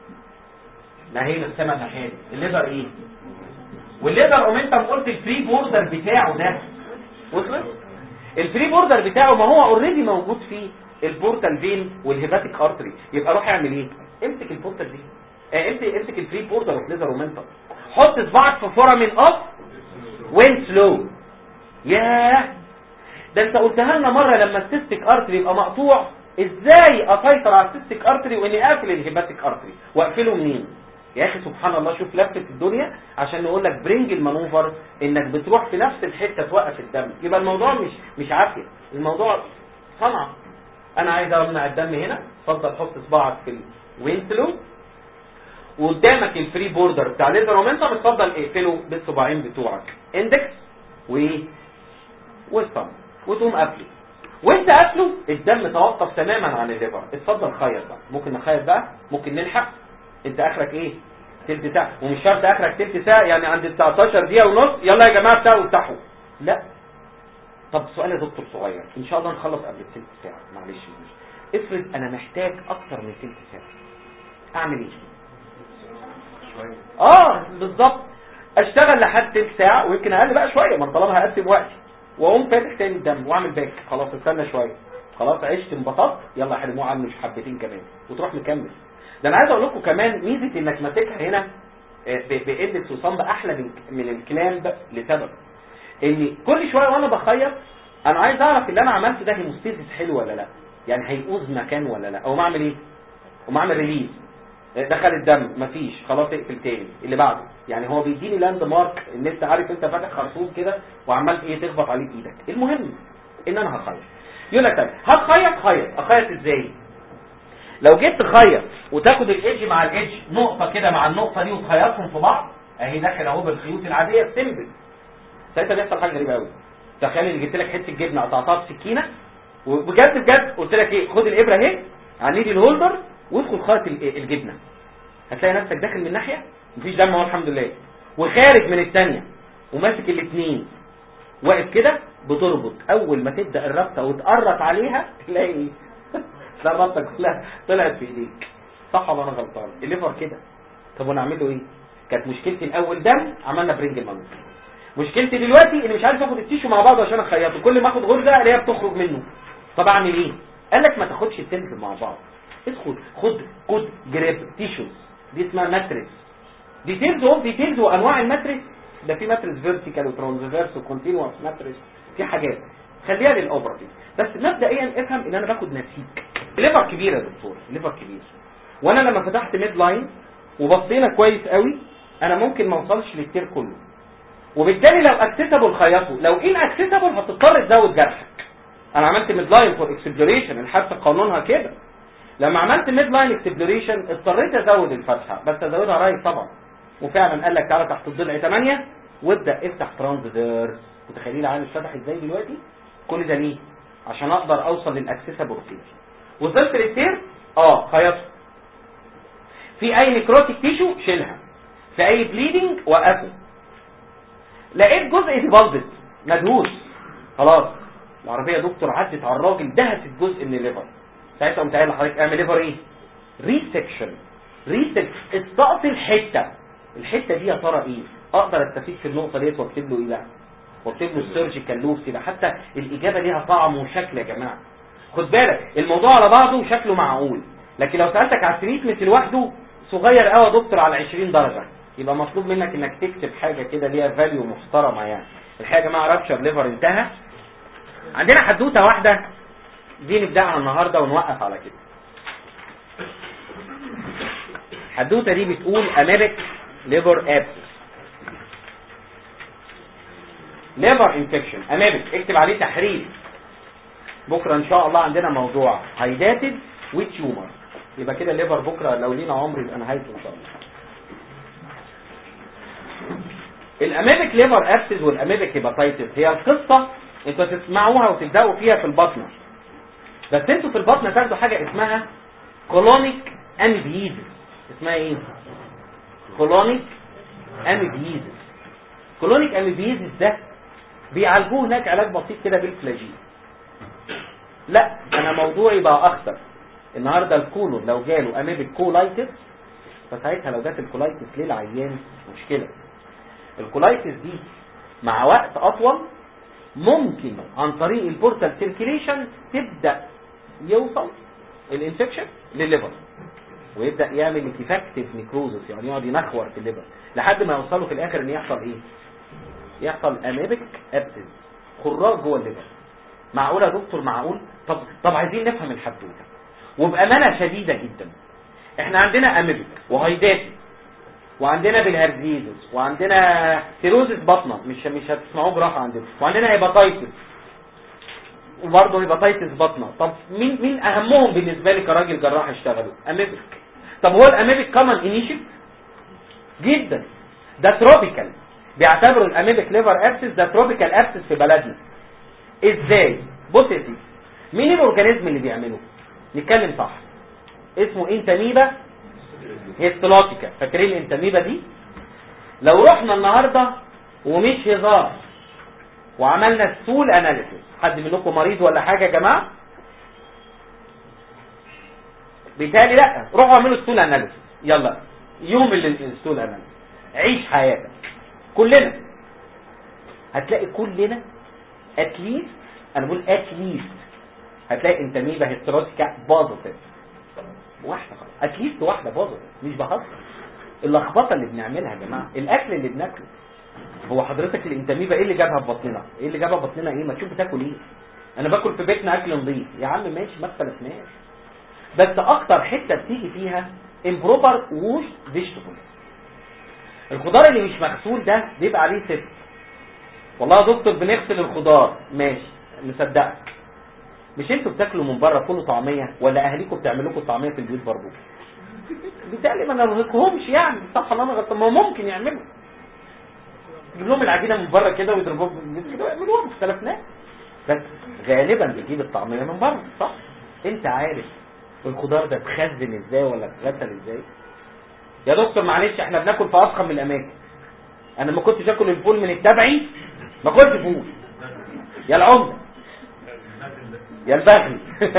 ما هي السما الناحيه دي الليفر ايه والليفر قوم انت قلت الفري بوردر بتاعه ده وصلت الفري بوردر بتاعه ما هو اوريدي موجود فيه البورتال فين والهيباتيك ارتري يبقى روح اعمل ايه امسك البورتال فين اه امسك امسك الفري بوردر اوف ليزر ومنتال حط صباعك في فورامين اب وين سلو ياه ده انت قلتها لنا مره لما السيستيك ارتري يبقى مقطوع ازاي اسيطر على السيستيك ارتري واني اقفل الهيباتيك ارتري واقفله منين يا اخي سبحان الله شوف لفه الدنيا عشان نقول لك برينج المانوفر انك بتروح في نفس الحته توقف الدم يبقى الموضوع مش مش عافيه الموضوع صنعه انا عايز امنع الدم هنا اتفضل حط صباعك في الوينسلو وقدامك الفري بوردر بتاع ليزر مومنتم اتفضل اقفله بالصباعين بتوعك اندكس وايه والثumb وتقوم قافله وانت قافله الدم توقف تماما عن الليفر اتفضل خيط بقى ممكن نخيط بقى ممكن نلحق انت اخرك ايه تلت ساعه ومش شرط اخرك تلت ساعه يعني عند 19 دقيقه ونص يلا يا جماعه بتاعوا افتحوا لا طب سؤال يا دكتور صغير ان شاء الله نخلص قبل تلت ساعه معلش مش افرض انا محتاج اكتر من تلت ساعه اعمل ايه اه بالظبط اشتغل لحد تلت ساعه ويمكن اقل بقى شويه ما طالما هقسم وقتي واقوم فاتح تاني الدم واعمل باك خلاص استنى شويه خلاص عشت انبسطت يلا حرموه عني مش حبتين كمان وتروح مكمل ده انا عايز اقول لكم كمان ميزه انك ماسكها هنا آه، ب- بقله وصام احلى من من الكلام لسبب ان كل شويه وانا بخيط انا عايز اعرف اللي انا عملته ده هيموستيزيس حلو ولا لا يعني هيقوز مكان ولا لا او اعمل ايه او اعمل ريليز دخل الدم مفيش خلاص اقفل تاني اللي بعده يعني هو بيديني لاند مارك ان انت عارف انت فاتح خرطوم كده وعمال ايه تخبط عليه بايدك المهم ان انا هخيط يقول لك طيب هتخيط خيط اخيط ازاي لو جيت تخيط وتاخد الايدج مع الايدج نقطه كده مع النقطه دي وتخيطهم في بعض اهي داخل اهو بالخيوط العاديه السمبل ساعتها بيحصل حاجه غريبه قوي تخيل ان جبت لك حته جبنه قطعتها بسكينه وبجد بجد قلت لك ايه خد الابره اهي على النيدل هولدر وادخل خيط ال- الجبنه هتلاقي نفسك داخل من ناحيه مفيش دم اهو الحمد لله وخارج من الثانيه وماسك الاثنين واقف كده بتربط اول ما تبدا الربطه وتقرط عليها تلاقي ايه تلاقي الربطه كلها طلعت في ايديك صح ولا انا غلطان الليفر كده طب وانا اعمل له ايه كانت مشكلتي الاول دم عملنا برينج المانوس مشكلتي دلوقتي اني مش عارف اخد التيشو مع بعض عشان اخيطه كل ما اخد غرزه الاقيها بتخرج منه طب اعمل ايه قال لك ما تاخدش التنس مع بعض ادخل خد كود جريب تيشوز دي اسمها ماتريس ديتيلز اوف ديتيلز وانواع الماتريس ده في ماتريس فيرتيكال وترانسفيرس وكونتينوس ماتريس في حاجات خليها للاوبراتيف بس مبدئيا افهم ان انا باخد نسيج ليفر كبير يا دكتور ليفر كبير وانا لما فتحت ميد لاين وبصينا كويس قوي انا ممكن ما اوصلش للتير كله وبالتالي لو اكسسبل خيطه لو ان اكسسبل هتضطر تزود جرحك انا عملت ميد لاين فور اكسبلوريشن الحادثه قانونها كده لما عملت ميد لاين اكسبلوريشن اضطريت ازود الفتحه بس ازودها رايت طبعا وفعلا قال لك تعالى تحت الضلع 8 وابدا افتح ترانزفيرس متخيلين العين اتفتح ازاي دلوقتي كل ده ليه عشان اقدر اوصل للاكسسبل تير وصلت للتير اه خيطه في اي نيكروتيك تيشو شيلها في اي بليدنج وقفه لقيت جزء ديفالفد مدهوس خلاص العربيه دكتور عدت على الراجل دهست جزء من الليفر ساعتها قمت قايل لحضرتك اعمل ليفر ايه ريسكشن ريسكشن استقصي حته الحته دي يا ترى ايه اقدر استفيد في النقطه ديت واكتب له ايه بقى واكتب له السيرجيكال لوبس يبقى حتى الاجابه ليها طعم وشكل يا جماعه خد بالك الموضوع على بعضه شكله معقول لكن لو سالتك على التريتمنت لوحده صغير قوي يا دكتور على 20 درجه يبقى مطلوب منك انك تكتب حاجه كده ليها فاليو محترمه يعني الحقيقه يا جماعه رابشر ليفر انتهى عندنا حدوته واحده دي نبداها النهارده ونوقف على كده الحدوته دي بتقول اميبك ليفر ابسس ليفر انفكشن اميبك اكتب عليه تحرير بكره ان شاء الله عندنا موضوع هايداتد وتيومر يبقى كده الليفر بكره لو لينا عمر يبقى نهايته ان شاء الله الاميبك ليفر ابسس والاميبك هيباتايتس هي القصه انتوا تسمعوها وتبداوا فيها في البطنه بس انتوا في البطنه تاخدوا حاجه اسمها كولونيك اميبيزس اسمها ايه كولونيك اميبيزس كولونيك اميبيزس ده بيعالجوه هناك علاج بسيط كده بالفلاجيل لا انا موضوعي بقى اخطر النهارده الكولون لو جاله اميبك كولايتس فساعتها لو جات الكولايتس للعيان مشكله الكولايتس دي مع وقت اطول ممكن عن طريق البورتال سيركيليشن تبدا يوصل الانفكشن للليفر ويبدا يعمل افكتيف نيكروزس يعني يقعد ينخور في الليفر لحد ما يوصلوا في الاخر ان يحصل ايه يحصل اميبك ابسس خراج جوه الليفر معقول يا دكتور معقول طب طب عايزين نفهم الحدوته وبامانه شديده جدا احنا عندنا اميبك وهايداتي وعندنا بالهرزيزس وعندنا سيروزس بطنه مش مش هتسمعوه جراحه عندنا وعندنا هيباتايتس وبرضه هيباتايتس بطنه طب مين مين اهمهم بالنسبه لي كراجل جراح اشتغلوا اميبك طب هو الاميبك كمان انيشيت جدا ده تروبيكال بيعتبروا الاميبك ليفر ابسس ده تروبيكال ابسس في بلدنا ازاي بص يا سيدي مين الاورجانيزم اللي بيعمله نتكلم صح اسمه انتاميبا هيستولوتيكا فاكرين الانتاميبا دي لو رحنا النهارده ومش هزار وعملنا السول اناليسيس حد منكم مريض ولا حاجه يا جماعه بالتالي لا روحوا اعملوا السول اناليسيس يلا يوم اللي السول اناليسيس عيش حياتك كلنا هتلاقي كلنا اتليست انا بقول اتليست هتلاقي انتاميبا هيستولوتيكا بوزيتيف واحده خلاص اتليست واحده بوزيتيف مش بهزر اللخبطه اللي بنعملها يا جماعه الاكل اللي بناكله هو حضرتك الانتاميبا ايه اللي جابها في بطننا ايه اللي جابها في بطننا ايه ما تشوف بتاكل ايه انا باكل في بيتنا اكل نظيف يا عم ماشي ما اختلفناش بس اكتر حته بتيجي فيها امبروبر ووش فيجيتابل الخضار اللي مش مغسول ده بيبقى عليه ست والله يا دكتور بنغسل الخضار ماشي مصدقك مش انتوا بتاكلوا من بره كله طعميه ولا اهاليكم بتعملوا لكم طعميه في البيت برضه بالتالي ما نرهقهمش يعني صح ولا انا غلطان ما ممكن يعملوا يجيب لهم العجينه من بره كده ويضربوها بالميز كده ويعملوها ما اختلفناش بس غالبا بيجيب الطعميه من بره صح انت عارف الخضار ده اتخزن ازاي ولا اتغسل ازاي يا دكتور معلش احنا بناكل في افخم من الاماكن انا ما كنتش اكل الفول من التبعي ما كنتش فول يا العمده يا البغل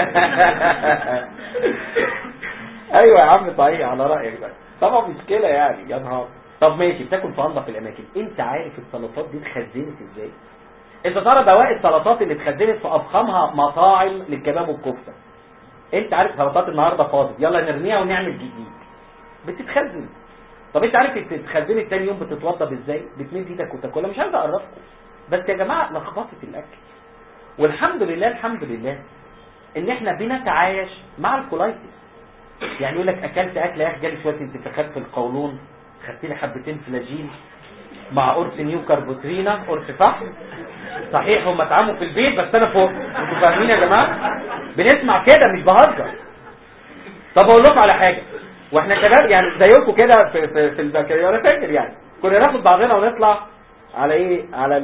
ايوه يا عم صحيح على رايك بقى طبعا مشكله يعني يا نهار طب ماشي بتاكل في انضف الاماكن انت عارف السلطات دي اتخزنت ازاي انت ترى بواقي السلطات اللي اتخزنت في افخمها مطاعم للكباب والكفته انت عارف سلطات النهارده فاضي يلا نرميها ونعمل جديد بتتخزن طب انت عارف اتخزنت تاني يوم بتتوضب ازاي بتمد ايدك وتاكلها مش عايز اقربكم بس يا جماعه لخبطه الاكل والحمد لله الحمد لله ان احنا بنتعايش مع الكولايتس يعني يقول لك اكلت اكله يا اخي جالي شويه انتفاخات في القولون خدت لي حبتين فلاجيل مع قرص نيو كاربوترينا قرص فحم صحيح هم اتعموا في البيت بس انا فوق انتوا فاهمين يا جماعه بنسمع كده مش بهزر طب اقول لكم على حاجه واحنا شباب يعني زيكم كده في في, في البكالوريا انا فاكر يعني كنا ناخد بعضنا ونطلع على ايه على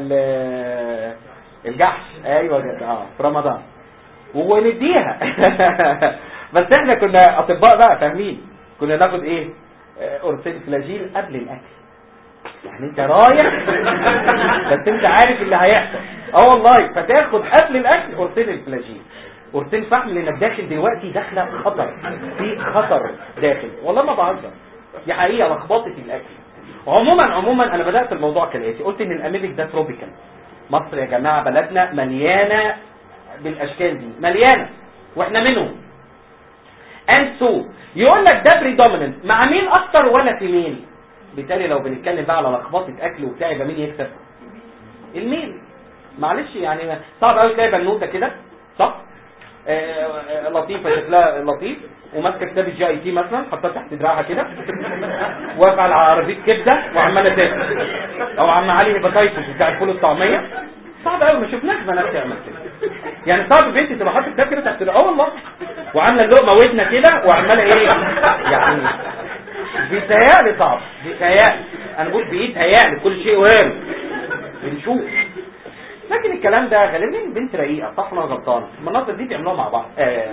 الجحش ايوه كده اه في رمضان ونديها بس احنا كنا اطباء بقى فاهمين كنا ناخد ايه قرصين فلاجيل قبل الاكل يعني انت رايح بس انت عارف اللي هيحصل اه والله فتاخد قبل الاكل قرصين الفلاجيل قرصين فحم لانك داخل دلوقتي داخله خطر في خطر داخل والله ما بهزر دي حقيقه لخبطه الاكل عموما عموما انا بدات الموضوع كالاتي قلت ان الاميبك ده تروبيكال مصر يا جماعه بلدنا مليانه بالاشكال دي مليانه واحنا منهم and so يقول لك ده predominant مع مين اكتر ولا في مين بالتالي لو بنتكلم بقى على لخبطه اكل وبتاع يبقى مين يكسب الميل معلش يعني صعب قوي تلاقي بنوته كده صح آه، آه، لطيفه شكلها لطيف وماسكه كتاب الجي اي تي مثلا حطها تحت دراعها كده واقفه على عربيه كبده وعماله تاكل او عم علي هيباتايتس بتاع الفول الطعميه صعب قوي ما شفناش بنات تعمل كده يعني صعب بنتي تبقى حاطه كتاب كده تحت اه والله وعامله اللقمه ودنه كده وعماله ايه يعني بيتهيألي صعب بيتهيألي انا بقول بيتهيألي كل شيء وارد بنشوف لكن الكلام ده غالبا البنت رقيقه صح ولا أنا غلطان المناظر دي بيعملوها مع بعض آه.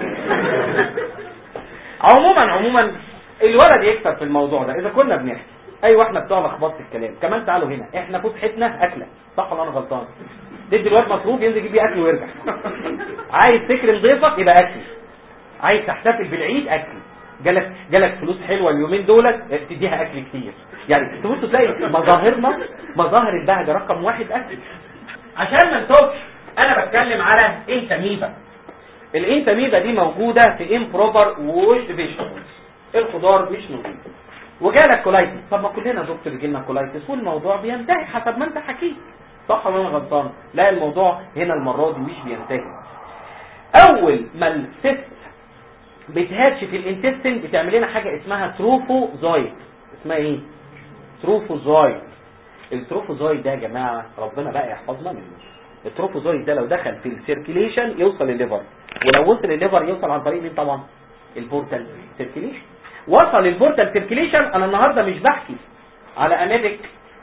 عموما عموما الولد يكسب في الموضوع ده اذا كنا بنحكي ايوه احنا بتوع لخبطه الكلام كمان تعالوا هنا احنا فسحتنا اكله صح ولا انا غلطان تدي الواد مصروف ينزل يجيب بيه اكل ويرجع عايز تكرم ضيفك يبقى اكل عايز تحتفل بالعيد اكل جالك جالك فلوس حلوه اليومين دولت تديها اكل كتير يعني تبص تلاقي مظاهرنا مظاهر البهجه رقم واحد اكل عشان ما نتوهش انا بتكلم على انتاميبا الانتاميبا دي موجوده في امبروبر ووش فيجيتابلز الخضار مش نظيف وجالك كولايتس طب ما كلنا دكتور يجي لنا كولايتس والموضوع بينتهي حسب ما انت حكيت صح ولا انا غلطان لا الموضوع هنا المره دي مش بينتهي اول ما الست بتهاتش في الانتستين بتعمل لنا حاجه اسمها تروفوزايت اسمها ايه تروفوزايت التروفوزايت ده يا جماعه ربنا بقى يحفظنا منه التروفوزايت ده لو دخل في السيركيليشن يوصل الليفر ولو وصل الليفر يوصل عن طريق مين طبعا البورتال سيركيليشن وصل البورتال سيركيليشن انا النهارده مش بحكي على اميبك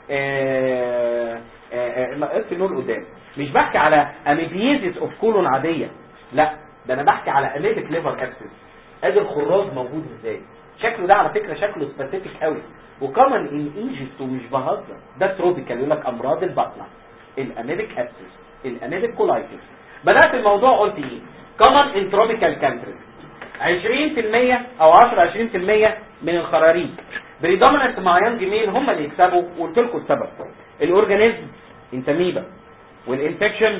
اقفل النور قدام مش بحكي على اميبيزيس اوف كولون عاديه لا ده انا بحكي على اميبك ليفر ابسس ادي الخراج موجود ازاي شكله ده على فكره شكله سبيسيفيك قوي وكمان ان ايجيبت ومش بهزر ده تروبيكال يقول لك امراض البطنه الاميبك ابسس الاميبك كولايتس بدات الموضوع قلت ايه كمان ان تروبيكال كانتريز 20% او 10 20% من الخراريج بريدومينانت مع يانج ميل هم اللي يكسبوا وقلت لكم السبب الاورجانيزم انتاميبا والانفكشن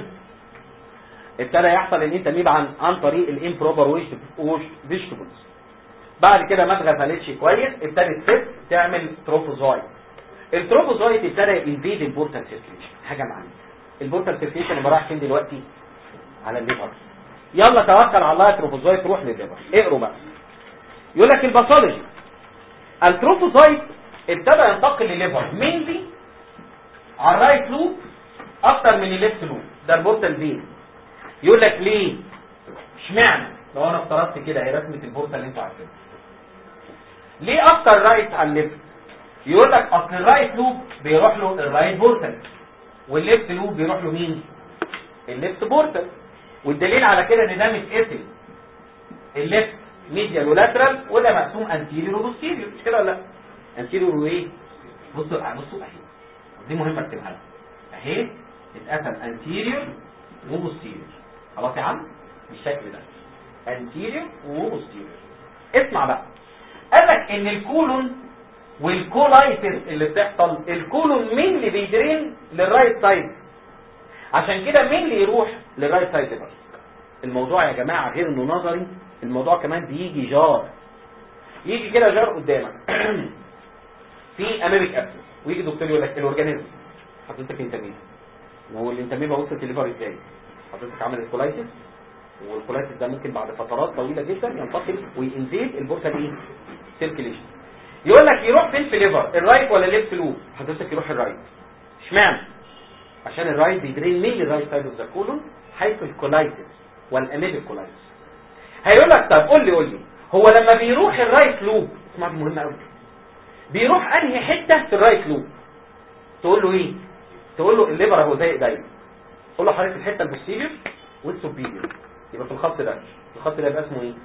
ابتدى يحصل الانتاميبا عن عن طريق الامبروبر ويش فيجيتابلز بعد كده ما اتغسلتش كويس ابتدت ست تعمل تروفوزايت التروفوزايت ابتدى ينفيد البورتال سيركيليشن حاجه معانا البورتال سيركيليشن اللي رايح فين دلوقتي على الليفر يلا توكل على الله التروفوزايت تروح للليفر اقروا بقى يقول لك الباثولوجي التروفوزايت ابتدى ينتقل للليفر مينلي على الرايت لوب اكتر من الليفت لوب ده البورتال فين يقول لك ليه اشمعنى لو انا افترضت كده هي رسمه البورتال اللي انتوا عارفينها ليه اكتر رايت على الليفت يقول لك اصل الرايت لوب بيروح له الرايت بورتال والليفت لوب بيروح له مين الليفت بورتال والدليل على كده ان ده متقسم الليفت ميديال ولاترال وده مقسوم انتيريور وبوستيريور مش كده ولا لا انتيريور وايه بصوا بصوا اهي دي مهمه اكتبها لك اهي اتقسم انتيريور وبوستيريور خلاص يا عم بالشكل ده انتيريور وبوستيريور اسمع بقى قال لك ان الكولون والكولايتس اللي بتحصل الكولون مين اللي بيدرين للرايت سايد عشان كده مين اللي يروح للرايت سايد بس الموضوع يا جماعه غير انه نظري الموضوع كمان بيجي جار يجي كده جار قدامك في امامك ابسس ويجي دكتور يقول لك الاورجانيزم حضرتك انت مين وهو الانتاميبا وصلت الليفر ازاي حضرتك عملت كولايتس والكولايتس ده ممكن بعد فترات طويله جدا ينتقل وينزيد البورتال ايه سيركيليشن يقول لك يروح فين في الليفر الرايت ولا الليفت لوب حضرتك يروح الرايت اشمعنى عشان الرايت بيدرين مين الرايت سايد اوف ذا كولون حيث الكولايتس والاميبك كولايتس هيقول لك طب قول لي قول لي هو لما بيروح الرايت لوب اسمع دي مهمه قوي بيروح انهي حته في الرايت لوب تقول له ايه تقول له الليفر اهو زي دايما قول له حضرتك الحته البوستيريور والسوبيريور يبقى في الخط ده الخط ده يبقى اسمه ايه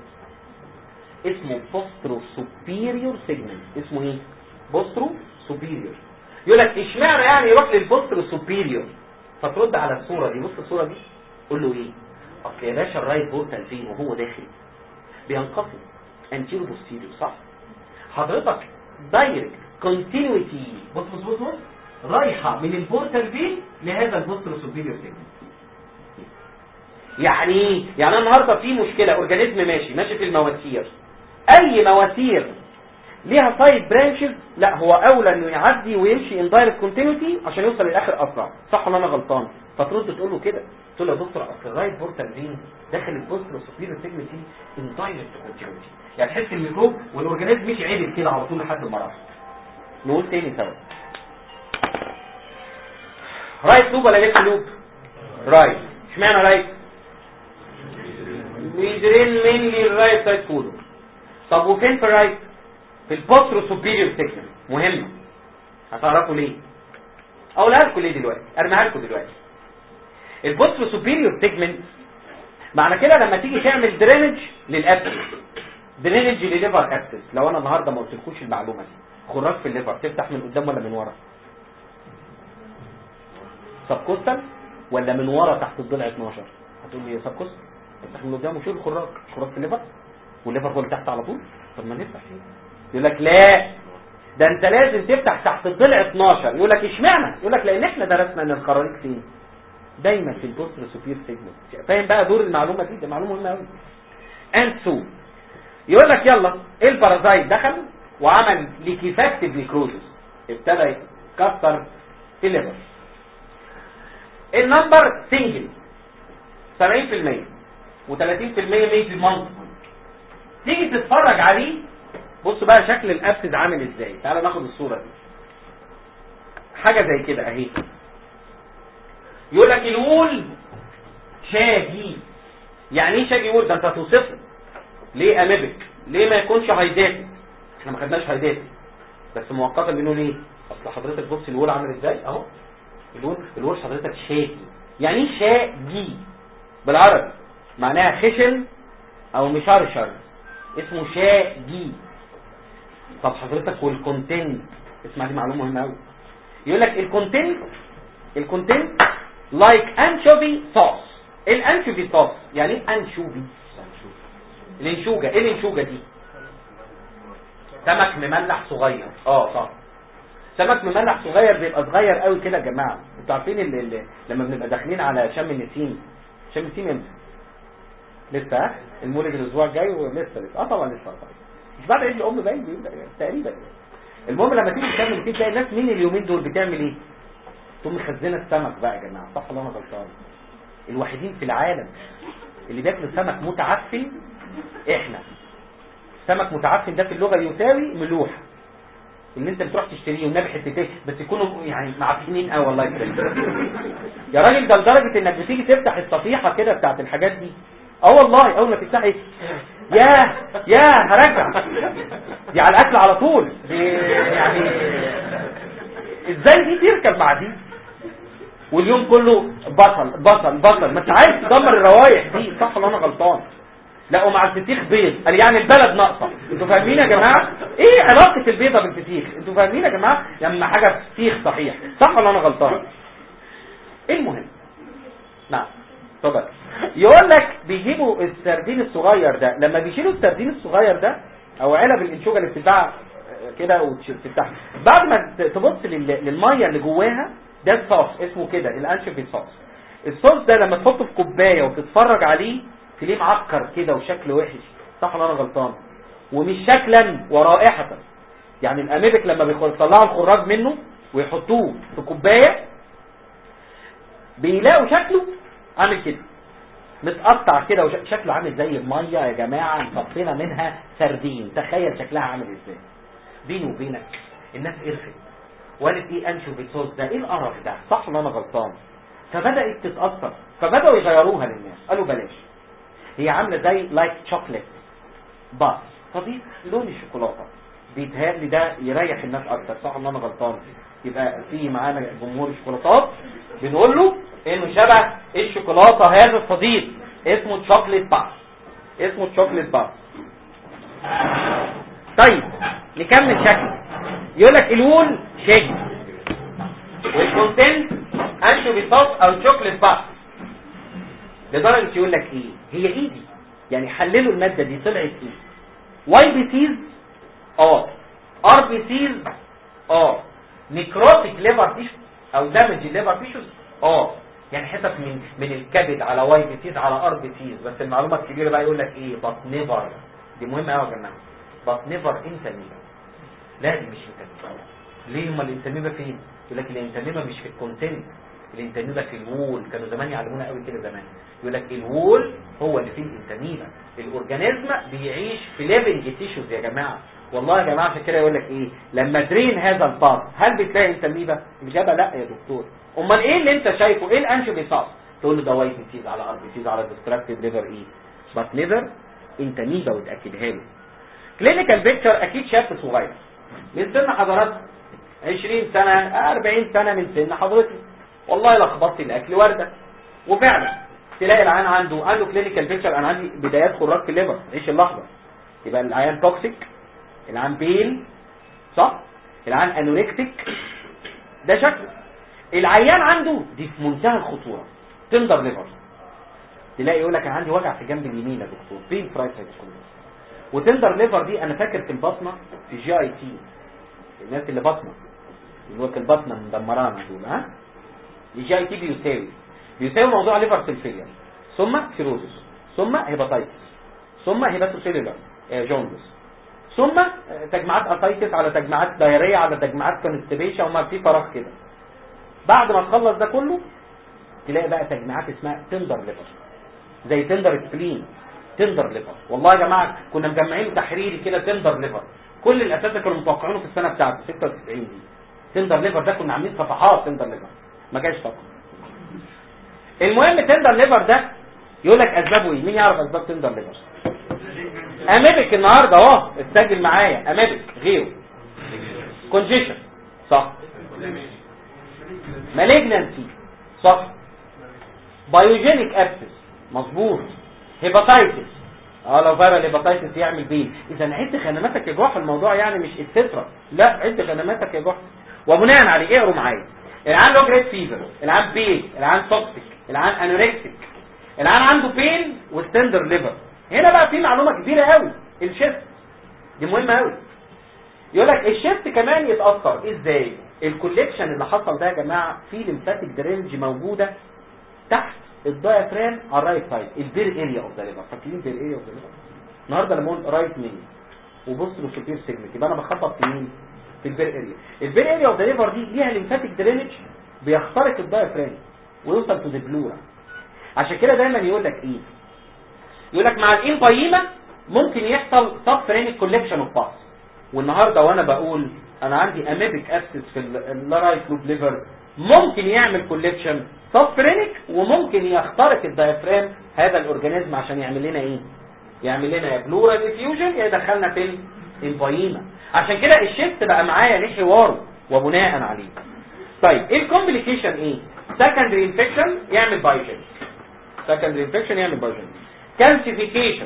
اسمه بوسترو سوبيريور سيجمنت اسمه ايه بوسترو سوبيريور يقول لك اشمعنى يعني يروح للبوسترو سوبيريور فترد على الصوره دي بص الصوره دي قول له ايه اصل يا باشا الرايت بورتال فين وهو داخل بينقسم انتيرو بوستيريو صح حضرتك دايركت كونتينيوتي بص بص بص بص رايحه من البورتال فين لهذا البوسترو سوبيريور سيجمنت يعني ايه يعني انا النهارده في مشكله اورجانيزم ماشي ماشي في المواسير اي مواسير ليها سايد برانشز لا هو اولى انه يعدي ويمشي ان دايركت كونتينيوتي عشان يوصل للاخر اسرع صح ولا انا غلطان فترد تقول له كده تقول له يا دكتور اصل الرايت بورتال فين داخل البوستر سوبيريور سيجمنت ان دايركت كونتينيوتي يعني تحس الميكروب والاورجانيزم مشي عدل كده على طول لحد ما راح نقول تاني سوا رايت لوب ولا ليفت لوب رايت اشمعنى رايت بيدرين مينلي الرايت سايد كولو طب وفين في الرايت في البوسترو سوبيريور سيجمنت مهمه هتعرفوا ليه اقولها لكم ليه دلوقتي ارميها لكم دلوقتي البوسترو سوبيريور سيجمنت معنى كده لما تيجي تعمل درينج للابسس درينج لليفر ابسس لو انا النهارده ما قلتلكوش المعلومه دي خراج في الليفر تفتح من قدام ولا من ورا سبكوستال ولا من ورا تحت الضلع 12 هتقول لي سبكوستال تفتح من قدام وشيل الخراج خراج في الليفر والليفر هو اللي تحت على طول طب ما نفتح فيه يقول لك لا ده انت لازم تفتح تحت الضلع 12 يقول لك اشمعنى يقول لك لان احنا درسنا ان الخراج فين دايما في البوستر سوبير سيجمنت فاهم بقى دور المعلومه دي ده معلومه مهمه قوي اند سو يقول لك يلا البارازايت دخل وعمل ليكيفاكتيف نيكروزس ابتدى يكسر في الليفر النمبر سنجل 70% و30% ميت المنطق تيجي تتفرج عليه بص بقى شكل الابسد عامل ازاي تعال ناخد الصوره دي حاجه زي كده اهي يقول لك الول شاجي يعني ايه شاجي وول ده انت هتوصفه ليه اميبك ليه ما يكونش هايداتي احنا ما خدناش هايداتي بس مؤقتا بنقول ايه اصل حضرتك بص الول عامل ازاي اهو الول الول حضرتك شاجي يعني ايه شاجي بالعربي معناها خشن او مشرشر اسمه شاجي طب حضرتك والكونتنت اسمع دي معلومه مهمه قوي يقول لك الكونتنت الكونتنت لايك انشوفي صوص الانشوفي صوص يعني ايه انشوفي الانشوجه ايه الانشوجه دي سمك مملح صغير اه صح سمك مملح صغير بيبقى صغير قوي كده يا جماعه انتوا عارفين اللي اللي لما بنبقى داخلين على شم النسيم شم النسيم امتى لسه ها؟ المولد الاسبوع الجاي ولسه لسه اه طبعا لسه طبعا مش بعد عيد الام باين بيبقى تقريبا يعني. المهم لما تيجي تكمل النسيم تلاقي الناس مين اليومين دول بتعمل ايه تقوم مخزنه السمك بقى يا جماعه صح ولا انا غلطان الوحيدين في العالم اللي بياكلوا سمك متعفن احنا سمك متعفن ده في اللغه يساوي ملوحه اللي انت بتروح تشتريه والنبي حتتين بس يكونوا يعني معفنين قوي والله يكرمك يا راجل ده لدرجه انك بتيجي تفتح الصفيحه كده بتاعت الحاجات دي اه والله اول ما تفتحي يا يا هرجع دي على الاكل على طول دي يعني ازاي دي تركب مع دي واليوم كله بطل بطل بطل ما انت عايز تدمر الروايح دي صح ولا انا غلطان لا ومع الفسيخ بيض قال يعني البلد ناقصه انتوا فاهمين يا جماعه ايه علاقه البيضه بالفسيخ انتوا فاهمين يا جماعه لما حاجه فسيخ صحيح صح ولا انا غلطان المهم نعم اتفضل يقول لك بيجيبوا السردين الصغير ده لما بيشيلوا السردين الصغير ده او علب الانشوجه اللي بتتباع كده وتفتحها بعد ما تبص لل- للميه اللي جواها ده الصوص اسمه كده الانشوفي صوص الصوص ده لما تحطه في كوبايه وتتفرج عليه تلاقيه معكر كده وشكله وحش صح ولا انا غلطان ومش شكلا ورائحه يعني الاميبك لما بيطلعوا الخراج منه ويحطوه في كوبايه بيلاقوا شكله عامل كده متقطع كده وشكله عامل زي الميه يا جماعه مصفينا منها سردين تخيل شكلها عامل ازاي بيني وبينك الناس قرفت وقالت ايه انشوفي صوص ده ايه القرف ده صح ولا انا غلطان فبدات تتاثر فبداوا يغيروها للناس قالوا بلاش هي عامله زي لايك شوكليت بس فدي لون الشوكولاته بيتهيألي ده يريح الناس اكتر صح ولا انا غلطان يبقى في معانا جمهور الشوكولاتات بنقول له انه شبه الشوكولاته هذا الصديق اسمه شوكليت باس اسمه شوكليت باس طيب نكمل شكل يقول لك الوول شيك والكونتنت انشوفي صوص او شوكليت باس لدرجه يقول لك ايه هي ايدي يعني حللوا الماده دي طلعت ايه واي بي سيز اه ار بي سيز اه نيكروتيك ليفر تيشو او دامج الليفر تيشوز اه يعني حتت من من الكبد على واي بي سيز على ار بي سيز بس المعلومه الكبيره بقى يقول لك ايه بط نيفر دي مهمه قوي يا جماعه بط نيفر انتاميبا لا دي مش انتاميبا ليه امال الانتاميبا فين يقول لك الانتاميبا مش في الكونتنت الانتاميبا في الوول كانوا زمان يعلمونا قوي كده زمان يقول لك الوول هو اللي فيه الانتاميبا الاورجانيزم بيعيش في ليفنج تيشوز يا جماعه والله يا جماعه عشان كده يقول لك ايه لما درين هذا البارت هل بتلاقي انتاميبا الاجابه لا يا دكتور امال ايه اللي انت شايفه ايه الانشو بيصاب تقول له ده وايت ديزيز على ار ديزيز على ديستراكتيف ليفر ايه بس نيفر انتاميبا وتاكدها له كلينيكال بيكتشر اكيد شاب صغير من سن حضراتكم 20 سنه 40 سنه من سن حضرتك والله لخبطت الاكل ورده وفعلا تلاقي العيان عنده عنده كلينيكال بيكتشر انا عندي بدايات خراج في الليفر عيش اللحظه يبقى العيان توكسيك العيان بيل صح العيان انوركتيك ده شكله العيان عنده دي في منتهى الخطوره تندر ليفر تلاقي يقول لك انا عندي وجع في جنب اليمين يا دكتور بين فرايت وتندر ليفر دي انا فاكر في البطنه في جي اي تي الناس اللي بطنه اللي هو البطنه مدمرانا دول ها الجي اي تي بيساوي بيساوي موضوع ليفر سيلفيليا ثم سيروزس ثم هيباتايتس ثم هيباتوسيلولار جوندس ثم تجمعات اتايتس على تجمعات دايريه على تجمعات كونستيبيشن وما في فراغ كده بعد ما تخلص ده كله تلاقي بقى تجمعات اسمها تندر ليفر زي تندر سبلين تندر ليفر والله يا جماعه كنا مجمعين تحريري كده تندر ليفر كل الاساتذه كانوا متوقعينه في السنه بتاعته 96 دي تندر ليفر ده كنا عاملين صفحات تندر ليفر ما جاش طبعا المهم تندر ليفر ده يقول لك اسبابه ايه مين يعرف اسباب تندر ليفر اميبك النهارده اهو اتسجل معايا اميبك غيره كونجيشن صح مالجنانسي صح بايوجينيك ابسس مظبوط هيباتايتس اه لو فيرال هيباتايتس يعمل بين اذا عد خدماتك يا جحا الموضوع يعني مش اكسترا لا عد خدماتك يا جحا وبناء عليه اقروا معايا العيان لو جريد فيفر العيان بين العيان توكسيك العيان انوركسيك العيان عنده بين وستندر ليفر هنا بقى في معلومه كبيره قوي الشيفت دي مهمه قوي يقول لك الشيفت كمان يتاثر ازاي الكوليكشن اللي حصل ده يا جماعه في ليمفاتيك درينج موجوده تحت الدايفرام على الرايت سايد البير اريا اوف ذا ليفر فاكرين بير اريا اوف ذا ليفر النهارده لما اقول رايت مين وبص للسوبير سيجمنت يبقى انا بخبط في مين في البير اريا البير اريا اوف ذا ليفر دي ليها ليمفاتيك درينج بيخترق الدايفرام ويوصل تو ذا بلورا عشان كده دايما يقول لك ايه يقول لك مع الانبايما ممكن يحصل سب فرينيك كولكشن اوف باس والنهارده وانا بقول انا عندي اميبك ابسس في الرايت لوب ليفر ممكن يعمل كولكشن سب فرينيك وممكن يخترق الدايفرام هذا الاورجانيزم عشان يعمل لنا ايه يعمل لنا يا بلورا ديفيوجن يا يدخلنا في الانبايما عشان كده الشيفت بقى معايا ليه حواره وبناء عليه طيب ايه الكومبليكيشن ايه سكندري انفكشن يعمل بايوجين سكندري انفكشن يعمل بايوجين كالسيفيكيشن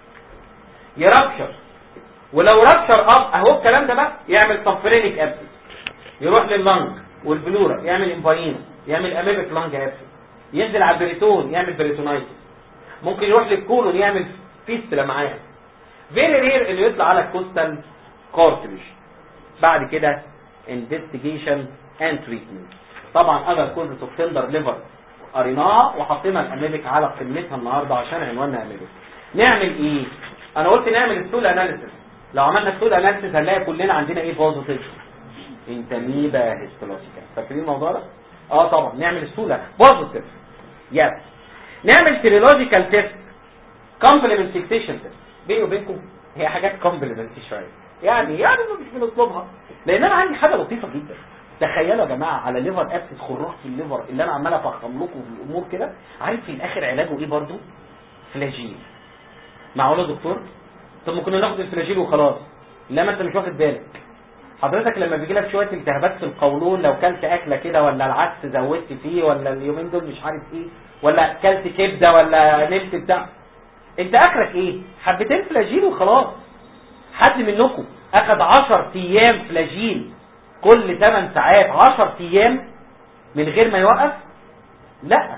يرابشر ولو رابشر اب اهو الكلام ده بقى يعمل صفرينيك ابسس يروح لللنج والبلورا يعمل امباينا يعمل اميبك لانج ابسس ينزل على البريتون يعمل بريتونايتس ممكن يروح للكولون يعمل فيستلا معاه فيري رير انه يطلع على الكوستال كورتريج بعد كده انفستيجيشن اند تريتمنت طبعا اذر كوزز اوف تندر ليفر قريناها وحطينا الاميبك على قمتها النهارده عشان عنواننا اميبك نعمل ايه انا قلت نعمل السول اناليسيس لو عملنا السول اناليسيس هنلاقي كلنا عندنا ايه بوزيتيف انتاميبا هيستولوجيكا فاكرين الموضوع ده اه طبعا نعمل السوله بوزيتيف يس نعمل سيرولوجيكال تيست كومبلمنت فيكسيشن تيست بيني وبينكم هي حاجات كومبلمنت شويه يعني يعني مش بنطلبها لان انا عندي حاجه لطيفه جدا تخيلوا يا جماعه على ليفر ابسس خراج في الليفر اللي انا عمال افخم لكم في الامور كده عارف في الاخر علاجه ايه برضو فلاجيل معقوله يا دكتور طب ما كنا ناخد الفلاجيل وخلاص لا ما انت مش واخد بالك حضرتك لما بيجي لك شويه التهابات في القولون لو كلت اكله كده ولا العدس زودت فيه ولا اليومين دول مش عارف ايه ولا كلت كبده ولا نمت بتاع انت اخرك ايه حبتين فلاجيل وخلاص حد منكم اخد 10 ايام فلاجيل كل 8 ساعات 10 ايام من غير ما يوقف لا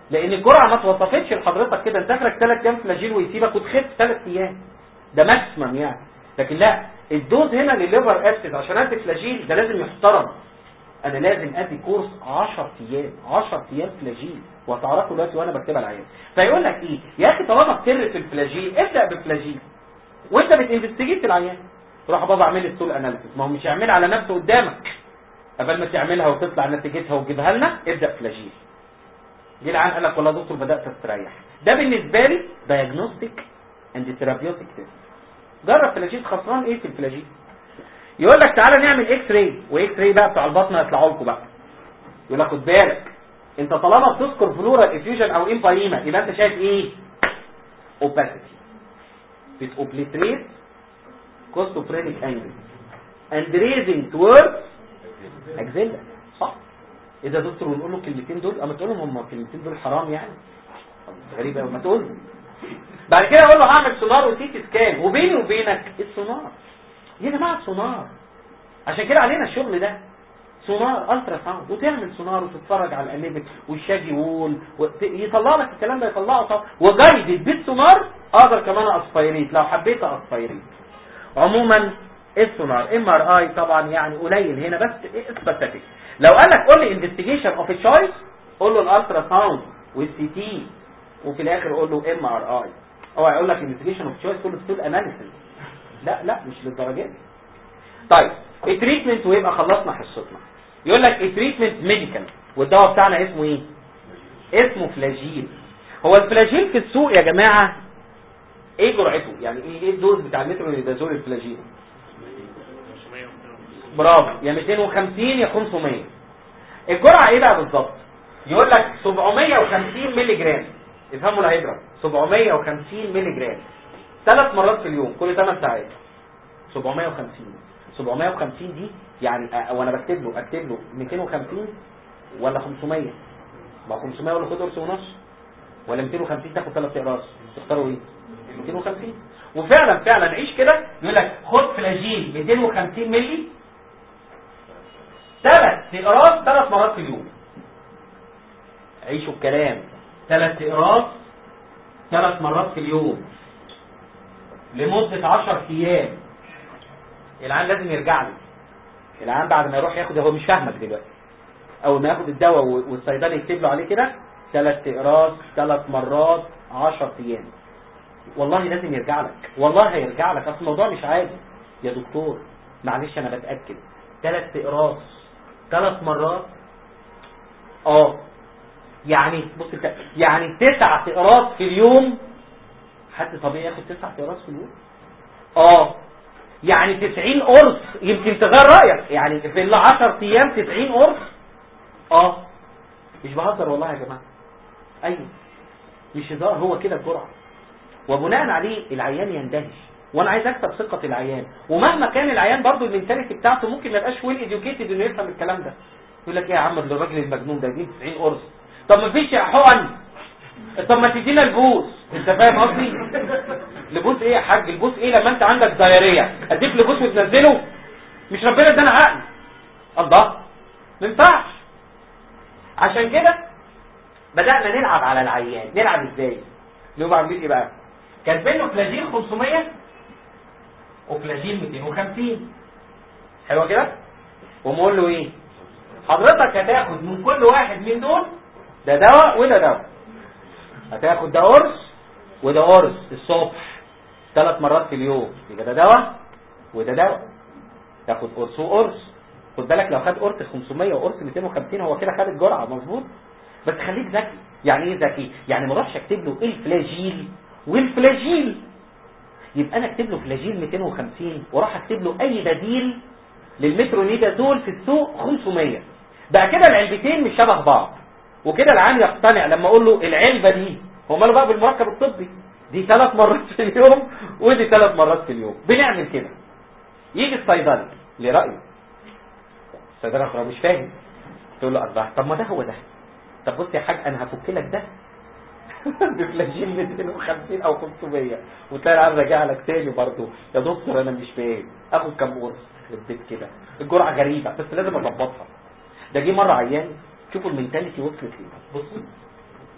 لان الجرعه ما اتوصفتش لحضرتك كده انت فاكرك ثلاث ايام فلاجيل ويسيبك وتخف ثلاث ايام ده ماكسيمم يعني لكن لا الدوز هنا للليفر اسيد عشان ادي فلاجيل ده لازم يحترم انا لازم ادي كورس 10 ايام 10 ايام فلاجيل وهتعرفوا دلوقتي وانا بكتبها العيان فيقول لك ايه يا اخي طالما بتر في الفلاجيل ابدا بالفلاجيل وانت بتنفستيجيت العيان تروح بابا اعمل لي ستول اناليسيس ما هو مش يعملها على نفسه قدامك قبل ما تعملها وتطلع نتيجتها وتجيبها لنا ابدا فلاجيل جه العيان قال لك والله يا دكتور بدات استريح ده بالنسبه لي دايجنوستيك اند ثيرابيوتيك تيست جرب فلاجيل خسران ايه في الفلاجيل يقول لك تعالى نعمل اكس راي واكس راي بقى بتوع البطن هيطلعوا لكم بقى يقول لك خد بالك انت طالما بتذكر فلورال افيوجن او امبايما يبقى انت شايف ايه اوباسيتي بتوبليتريت كوستوفرينيك انجل اند ريزنج توورد اكزيلا صح ايه ده دكتور ونقول له الكلمتين دول اما تقول لهم هم الكلمتين دول حرام يعني غريبه قوي ما تقول له بعد كده اقول له هعمل سونار وسيتي سكان وبيني وبينك السونار يا جماعه سونار عشان كده علينا الشغل ده سونار الترا ساوند وتعمل سونار وتتفرج على الانيميك والشاجي وول وت- يطلع لك الكلام ده يطلعه طب وجايدد بالسونار اقدر كمان اسبيريت لو حبيت اسبيريت عموما السونار ام ار اي طبعا يعني قليل هنا بس سبيسيفيك لو قال لك قول لي انفستيجيشن اوف تشويس قول له الالترا ساوند والسي تي وفي الاخر قول له ام ار اي هو هيقول لك انفستيجيشن اوف تشويس كله ستول اناليسيس لا لا مش للدرجه دي طيب التريتمنت ويبقى خلصنا حصتنا يقول لك التريتمنت ميديكال والدواء بتاعنا اسمه ايه اسمه فلاجيل هو الفلاجيل في السوق يا جماعه ايه جرعته يعني ايه ايه الدوز بتاع المترونيدازول الفلاجيل برافو يا 250 يا 500 الجرعه ايه بقى بالظبط يقول لك 750 مللي جرام افهموا الهيدرا 750 مللي جرام ثلاث مرات في اليوم كل 8 ساعات 750 750 دي يعني أ- وانا بكتب له اكتب له 250 ولا 500 ما 500 ولا خد قرص ونص ولا 250 تاخد ثلاث اقراص تختاروا ايه 250 وفعلا فعلا عيش كده يقول لك خد فلاجيل 250 مللي ثلاث اقراص ثلاث مرات في اليوم عيشوا الكلام ثلاث اقراص ثلاث مرات في اليوم لمدة 10 ايام العيان لازم يرجع لي العيان بعد ما يروح ياخد هو مش فاهمك دلوقتي اول ما ياخد الدواء و- والصيدلي يكتب له عليه كده ثلاث اقراص ثلاث مرات 10 ايام والله لازم يرجع لك والله هيرجع لك اصل الموضوع مش عادي يا دكتور معلش انا بتاكد ثلاث اقراص ثلاث مرات اه يعني بص الك- يعني تسع اقراص في اليوم حد طبيعي ياخد تسع اقراص في اليوم اه يعني 90 قرص يمكن تغير رايك يعني في ال 10 ايام 90 قرص اه مش بهزر والله يا جماعه ايوه مش هزار هو كده الجرعه وبناء عليه العيان يندهش وانا عايز اكسب ثقه العيان ومهما كان العيان برضو المنتاليتي بتاعته ممكن ما يبقاش ويل اديوكيتد انه يفهم الكلام ده يقول لك ايه يا عم ده الراجل المجنون ده يجيب 90 قرص طب ما فيش حقن طب ما تدينا البوس انت فاهم قصدي لبوس ايه يا حاج البوس ايه لما انت عندك دايريه اديك لبوس وتنزله مش ربنا ادانا عقل الله ما ينفعش عشان كده بدأنا نلعب على العيان نلعب ازاي نبقى عاملين ايه بقى كاتبين له فلاجيل 500 وفلاجيل 250 حلوه كده ومقول له ايه حضرتك هتاخد من كل واحد من دول ده دواء وده دواء هتاخد ده قرص وده قرص الصبح ثلاث مرات في اليوم يبقى ده دواء وده دواء تاخد قرص وقرص خد بالك لو خد قرص 500 وقرص 250 هو كده خد الجرعه مظبوط بس خليك ذكي يعني ايه ذكي يعني ما اروحش اكتب له الفلاجيل والفلاجيل يبقى انا اكتب له فلاجيل 250 واروح اكتب له اي بديل للمترونيدازول في السوق 500 بقى كده العلبتين مش شبه بعض وكده العام يقتنع لما اقول له العلبه دي هو ماله بقى بالمركب الطبي دي ثلاث مرات في اليوم ودي ثلاث مرات في اليوم بنعمل كده يجي الصيدلي لرايه الصيدلي اخر مش فاهم تقول له الله طب ما ده هو ده طب بص يا حاج انا هفك لك ده بفلاجيل 250 او 500 وتلاقي العيال راجع لك تاني برضه يا دكتور انا مش فاهم اخد كام قرص البيت كده الجرعه غريبه بس لازم اظبطها ده جه مره عيان شوفوا المينتاليتي وصلت ايه بصوا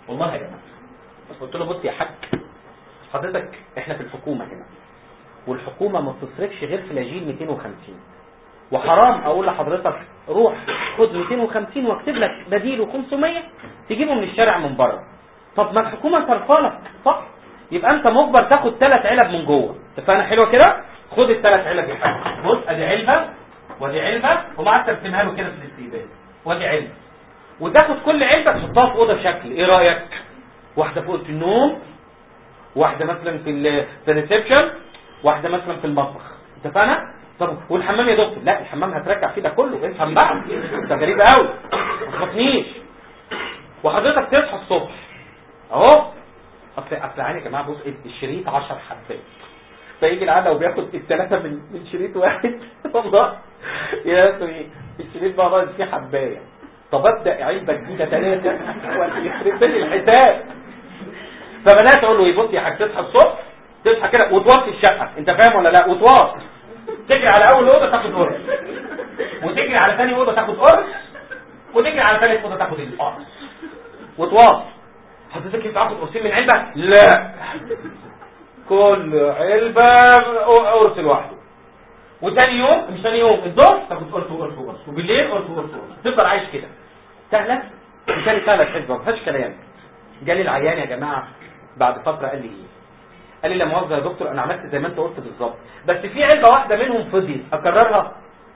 والله يا جماعه بس قلت له بص يا حاج حضرتك احنا في الحكومه هنا والحكومه ما بتصرفش غير فلاجيل 250 وحرام اقول لحضرتك روح خد 250 واكتب لك بديله 500 تجيبه من الشارع من بره طب ما الحكومه صرفالك صح يبقى انت مجبر تاخد ثلاث علب من جوه اتفقنا حلوه كده خد الثلاث علب يا حاج بص ادي علبه وادي علبه ومعاك ترسمها له كده في الاستقبال وادي علبه وتاخد كل علبه تحطها في اوضه شكل ايه رايك واحده في اوضه النوم واحده مثلا في ال في الريسبشن واحده مثلا في المطبخ اتفقنا طب والحمام يا دكتور لا الحمام هترجع فيه ده كله افهم بقى انت غريب قوي ما تخافنيش وحضرتك تصحى الصبح اهو اصل اصل عيني يا جماعه بص الشريط 10 حبات فيجي العاده وبياخد الثلاثه من من شريط واحد والله يا اخي الشريط بقى رايح فيه حبايه طب ابدا علبه جديده ثلاثه يخرب بين الحساب فبدات اقول له ايه بص يا حاج تصحى الصبح تصحى كده وتوطي الشقه انت فاهم ولا لا وتوطي تجري على اول اوضه تاخد قرص وتجري على ثاني اوضه تاخد قرص وتجري على ثالث اوضه تاخد القرص وتوطي حضرتك انت تاخد قرصين من علبه لا كل علبه قرص لوحده وتاني يوم مش تاني يوم الظهر تاخد قرص وقرص وقرص وبالليل قرص وقرص وقرص تفضل عايش كده سهله وتاني سهله الحسبه ما فيهاش كلام جالي العيان يا جماعه بعد فتره قال لي ايه قال لي لا مؤاخذه يا دكتور انا عملت زي ما انت قلت بالظبط بس في علبه واحده منهم فضيت اكررها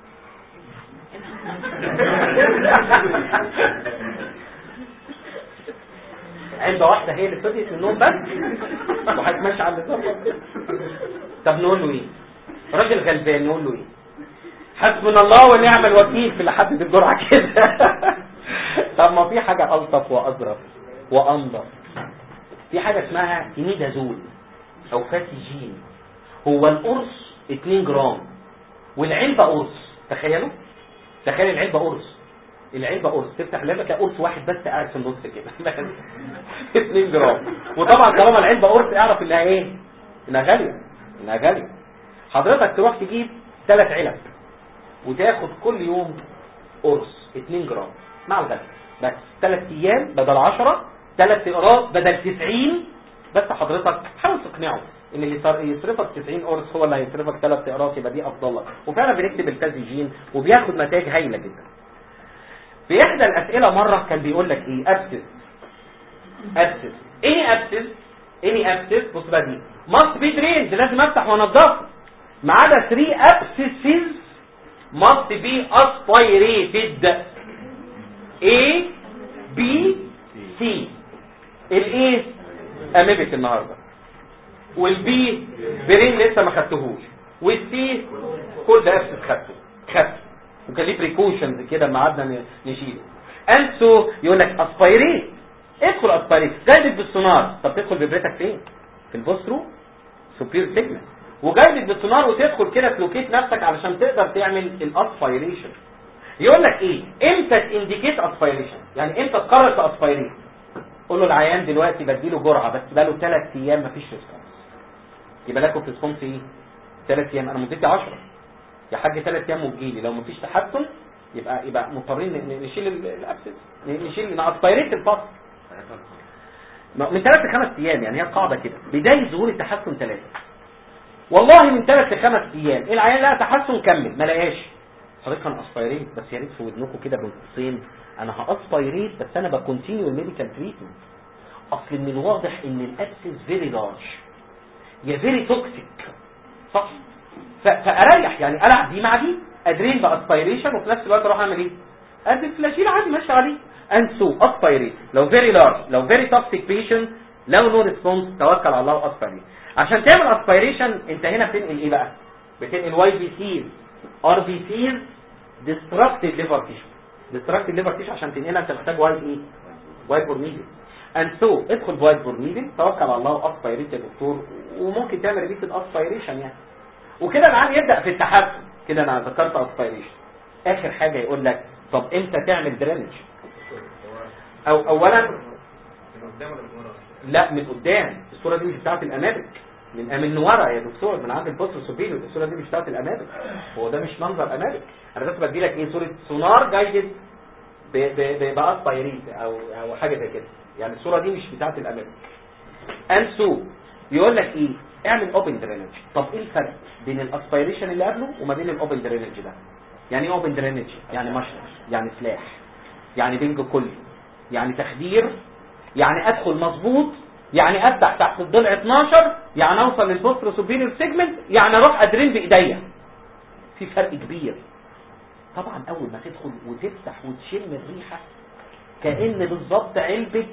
علبه واحده هي اللي فضيت منهم بس وهتمشي على النظام طب نقول له ايه راجل غلبان نقول له ايه حسبنا الله ونعم الوكيل في اللي حدد الجرعه كده طب ما في حاجه الطف واظرف وانضف في حاجه اسمها تينيدازول او فاتيجين هو القرص 2 جرام والعلبه قرص تخيلوا تخيل العلبه قرص العلبه قرص تفتح اللعبه تلاقي قرص واحد بس قاعد في النص كده 2 جرام وطبعا طالما العلبه قرص اعرف انها ايه انها غاليه انها غاليه حضرتك تروح تجيب ثلاث علب وتاخد كل يوم قرص 2 جرام مع الغداء بس ثلاث ايام بدل 10 ثلاث اقراص بدل 90 بس حضرتك حاول تقنعه ان اللي صار يصرفك 90 قرص هو اللي هيصرفك ثلاث اقراص يبقى دي افضل لك وفعلا بنكتب التازيجين وبياخد نتائج هايله جدا في احدى الاسئله مره كان بيقول لك ايه ابسس ابسس ايه ابسس ايه ابسس بص بقى دي must be drained لازم افتح وانضفه ما عدا 3 abscesses must be aspirated A B C الايه امامك النهارده والبي برين لسه ما خدتهوش والسي كل ده ابسس خدته خدته وكان ليه بريكوشنز كده ما قعدنا نشيله انسو يقول لك اسبايريت ادخل اسبايريت جايدد بالسونار طب تدخل ببريتك فين في البوسترو سوبير سيجنال وجايدد بالسونار وتدخل كده تلوكيت نفسك علشان تقدر تعمل الاسبايريشن يقول لك ايه امتى تانديكيت اسبايريشن يعني امتى تقرر تاسبايريت قول له العيان دلوقتي بديله جرعه بس بقاله ثلاث ايام مفيش ريسبونس يبقى لكم في ريسبونس ايه ثلاث ايام انا مدتي 10 يا حاج ثلاث ايام وتجيلي لو مفيش تحسن يبقى يبقى مضطرين ن- نشيل ال- الابسس نشيل ناسبيريت الفصل من ثلاث لخمس ايام يعني هي القاعده كده بدايه ظهور التحسن ثلاثه والله من ثلاث لخمس ايام العيان لقى تحسن كمل ما لقاش حضرتك انا اسبيريت بس يا ريت في ودنكم كده بين قوسين انا هاسبيريت بس انا بكونتينيو الميديكال تريتمنت اصل من الواضح ان الابسس فيري لارج يا فيري توكسيك صح ف- فاريح يعني العب دي مع دي ادرين باسبيريشن وفي نفس الوقت اروح اعمل ايه ادي الفلاشين عادي ماشي عليه انسو اسبيريت لو فيري لارج لو فيري توكسيك بيشنت لو نو ريسبونس توكل على الله واسبيريت عشان تعمل اسبيريشن انت هنا بتنقل ايه بقى بتنقل واي بي سيز ار بي سيز ديستركتيف ليفر تيشو ديستركتيف ليفر تيشو عشان تنقلها انت محتاج وايت ايه وايت بورنيدل اند سو ادخل بوايت بورنيدل توكل على الله واسبيريت يا دكتور وممكن تعمل ريبيت اسبيريشن يعني وكده العيان يبدا في التحسن كده انا ذكرت اسبيريشن اخر حاجه يقول لك طب امتى تعمل درينج او اولا لا من قدام الصوره دي مش بتاعت الامامك من من ورا يا دكتور من عند البوستر سوبيريور الصوره دي مش بتاعت الامامك هو ده مش منظر امامك انا بس بدي لك ايه صوره سونار جايدد باسبيريت او او حاجه زي كده يعني الصوره دي مش بتاعت الامريكا and so يقول لك ايه اعمل اوبن درينج طب ايه الفرق بين الاسبيريشن اللي قبله وما بين الاوبن درينج ده يعني ايه اوبن درينج يعني مشرق يعني سلاح يعني بنج كلي يعني تخدير يعني ادخل مظبوط يعني افتح تحت الضلع 12 يعني اوصل للبوستر سوبيريور سيجمنت يعني اروح ادرين بايديا في فرق كبير طبعا اول ما تدخل وتفتح وتشم الريحه كان بالظبط علبه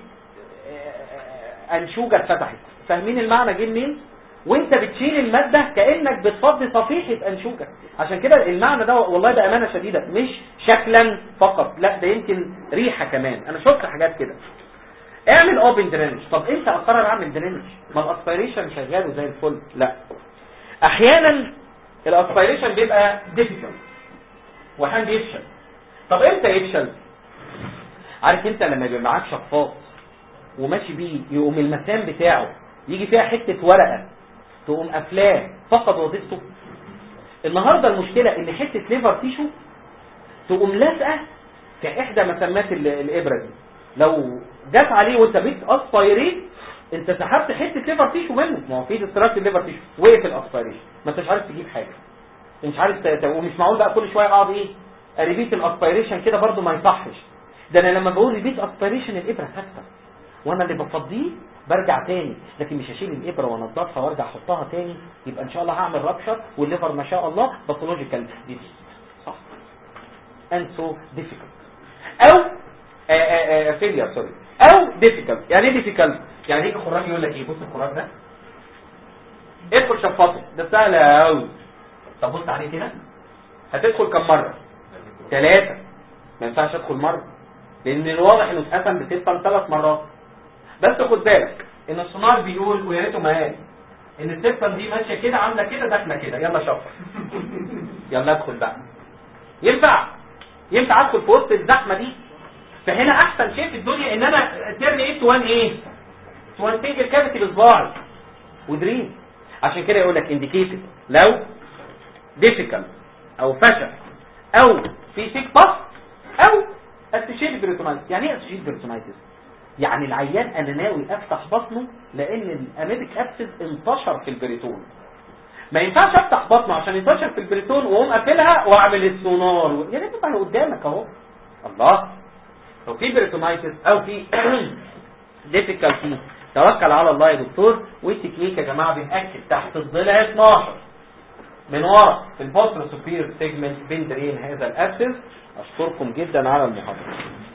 آه، انشوجه اتفتحت فاهمين المعنى جه منين وانت بتشيل الماده كانك بتفضي صفيحه انشوجه عشان كده المعنى ده والله بامانه شديده مش شكلا فقط لا ده يمكن ريحه كمان انا شفت حاجات كده اعمل اوبن درينج طب انت اقرر اعمل درينج ما الاسبيريشن شغال وزي الفل لا احيانا الاسبيريشن بيبقى ديفيكلت واحيانا بيفشل طب امتى يفشل عارف انت لما يبقى معاك شفاط وماشي بيه يقوم المسام بتاعه يجي فيها حته ورقه تقوم قافلاه فقد وظيفته النهارده المشكله ان حته ليفر تيشو تقوم لازقه كاحدى مسمات ال- الابره دي لو جت عليه وانت بيت اسبايريت انت سحبت حته ليفر تيشو منه ما هو في ديستراكت الليفر تيشو وقف الاسبايريشن ما انتش عارف تجيب حاجه مش عارف ت- ت- ومش معقول بقى كل شويه اقعد ايه ريبيت الاسبيريشن كده برضو ما يصحش ده انا لما بقول ريبيت اسبيريشن الابره ثابته وانا اللي بفضيه برجع تاني لكن مش هشيل الابره وانضفها وارجع احطها تاني يبقى ان شاء الله هعمل رابشر والليفر ما شاء الله باثولوجيكال ديزيز صح and so difficult او فيلير سوري او difficult يعني ايه difficult يعني يجي خراج يقول لك ايه بص الخراج ده ادخل شفاطه ده سهل قوي طب بص عليه كده هتدخل كم مره ثلاثه ما ينفعش ادخل مره لان الواضح انه اتقسم بتفهم ثلاث مرات بس خد بالك ان السونار بيقول ويا ريته ما قال ان السيستم دي ماشيه كده عامله كده داخله كده يلا شفر يلا ادخل بقى ينفع ينفع ادخل في وسط الزحمه دي فهنا احسن شيء في الدنيا ان انا ترن ايه توان ايه توان سنجل كافيتي بصباعي ودريم عشان كده يقول لك انديكيتد لو difficult او فشل او في سيك باس او استشهاد بريتونايتس يعني ايه استشهاد بريتونايتس يعني العيان انا ناوي افتح بطنه لان الاميبيك ابسس انتشر في البريتون ما ينفعش افتح بطنه عشان ينتشر في البريتون واقوم قافلها واعمل السونار و... يا ريت تبقى قدامك اهو الله لو في بريتونايتس او في ديفيكالتي توكل على الله يا دكتور والتكنيك يا جماعه بنأكد تحت الضلع 12 من ورا في البوستر سوبير سيجمنت بين درين هذا الابسس اشكركم جدا على المحاضره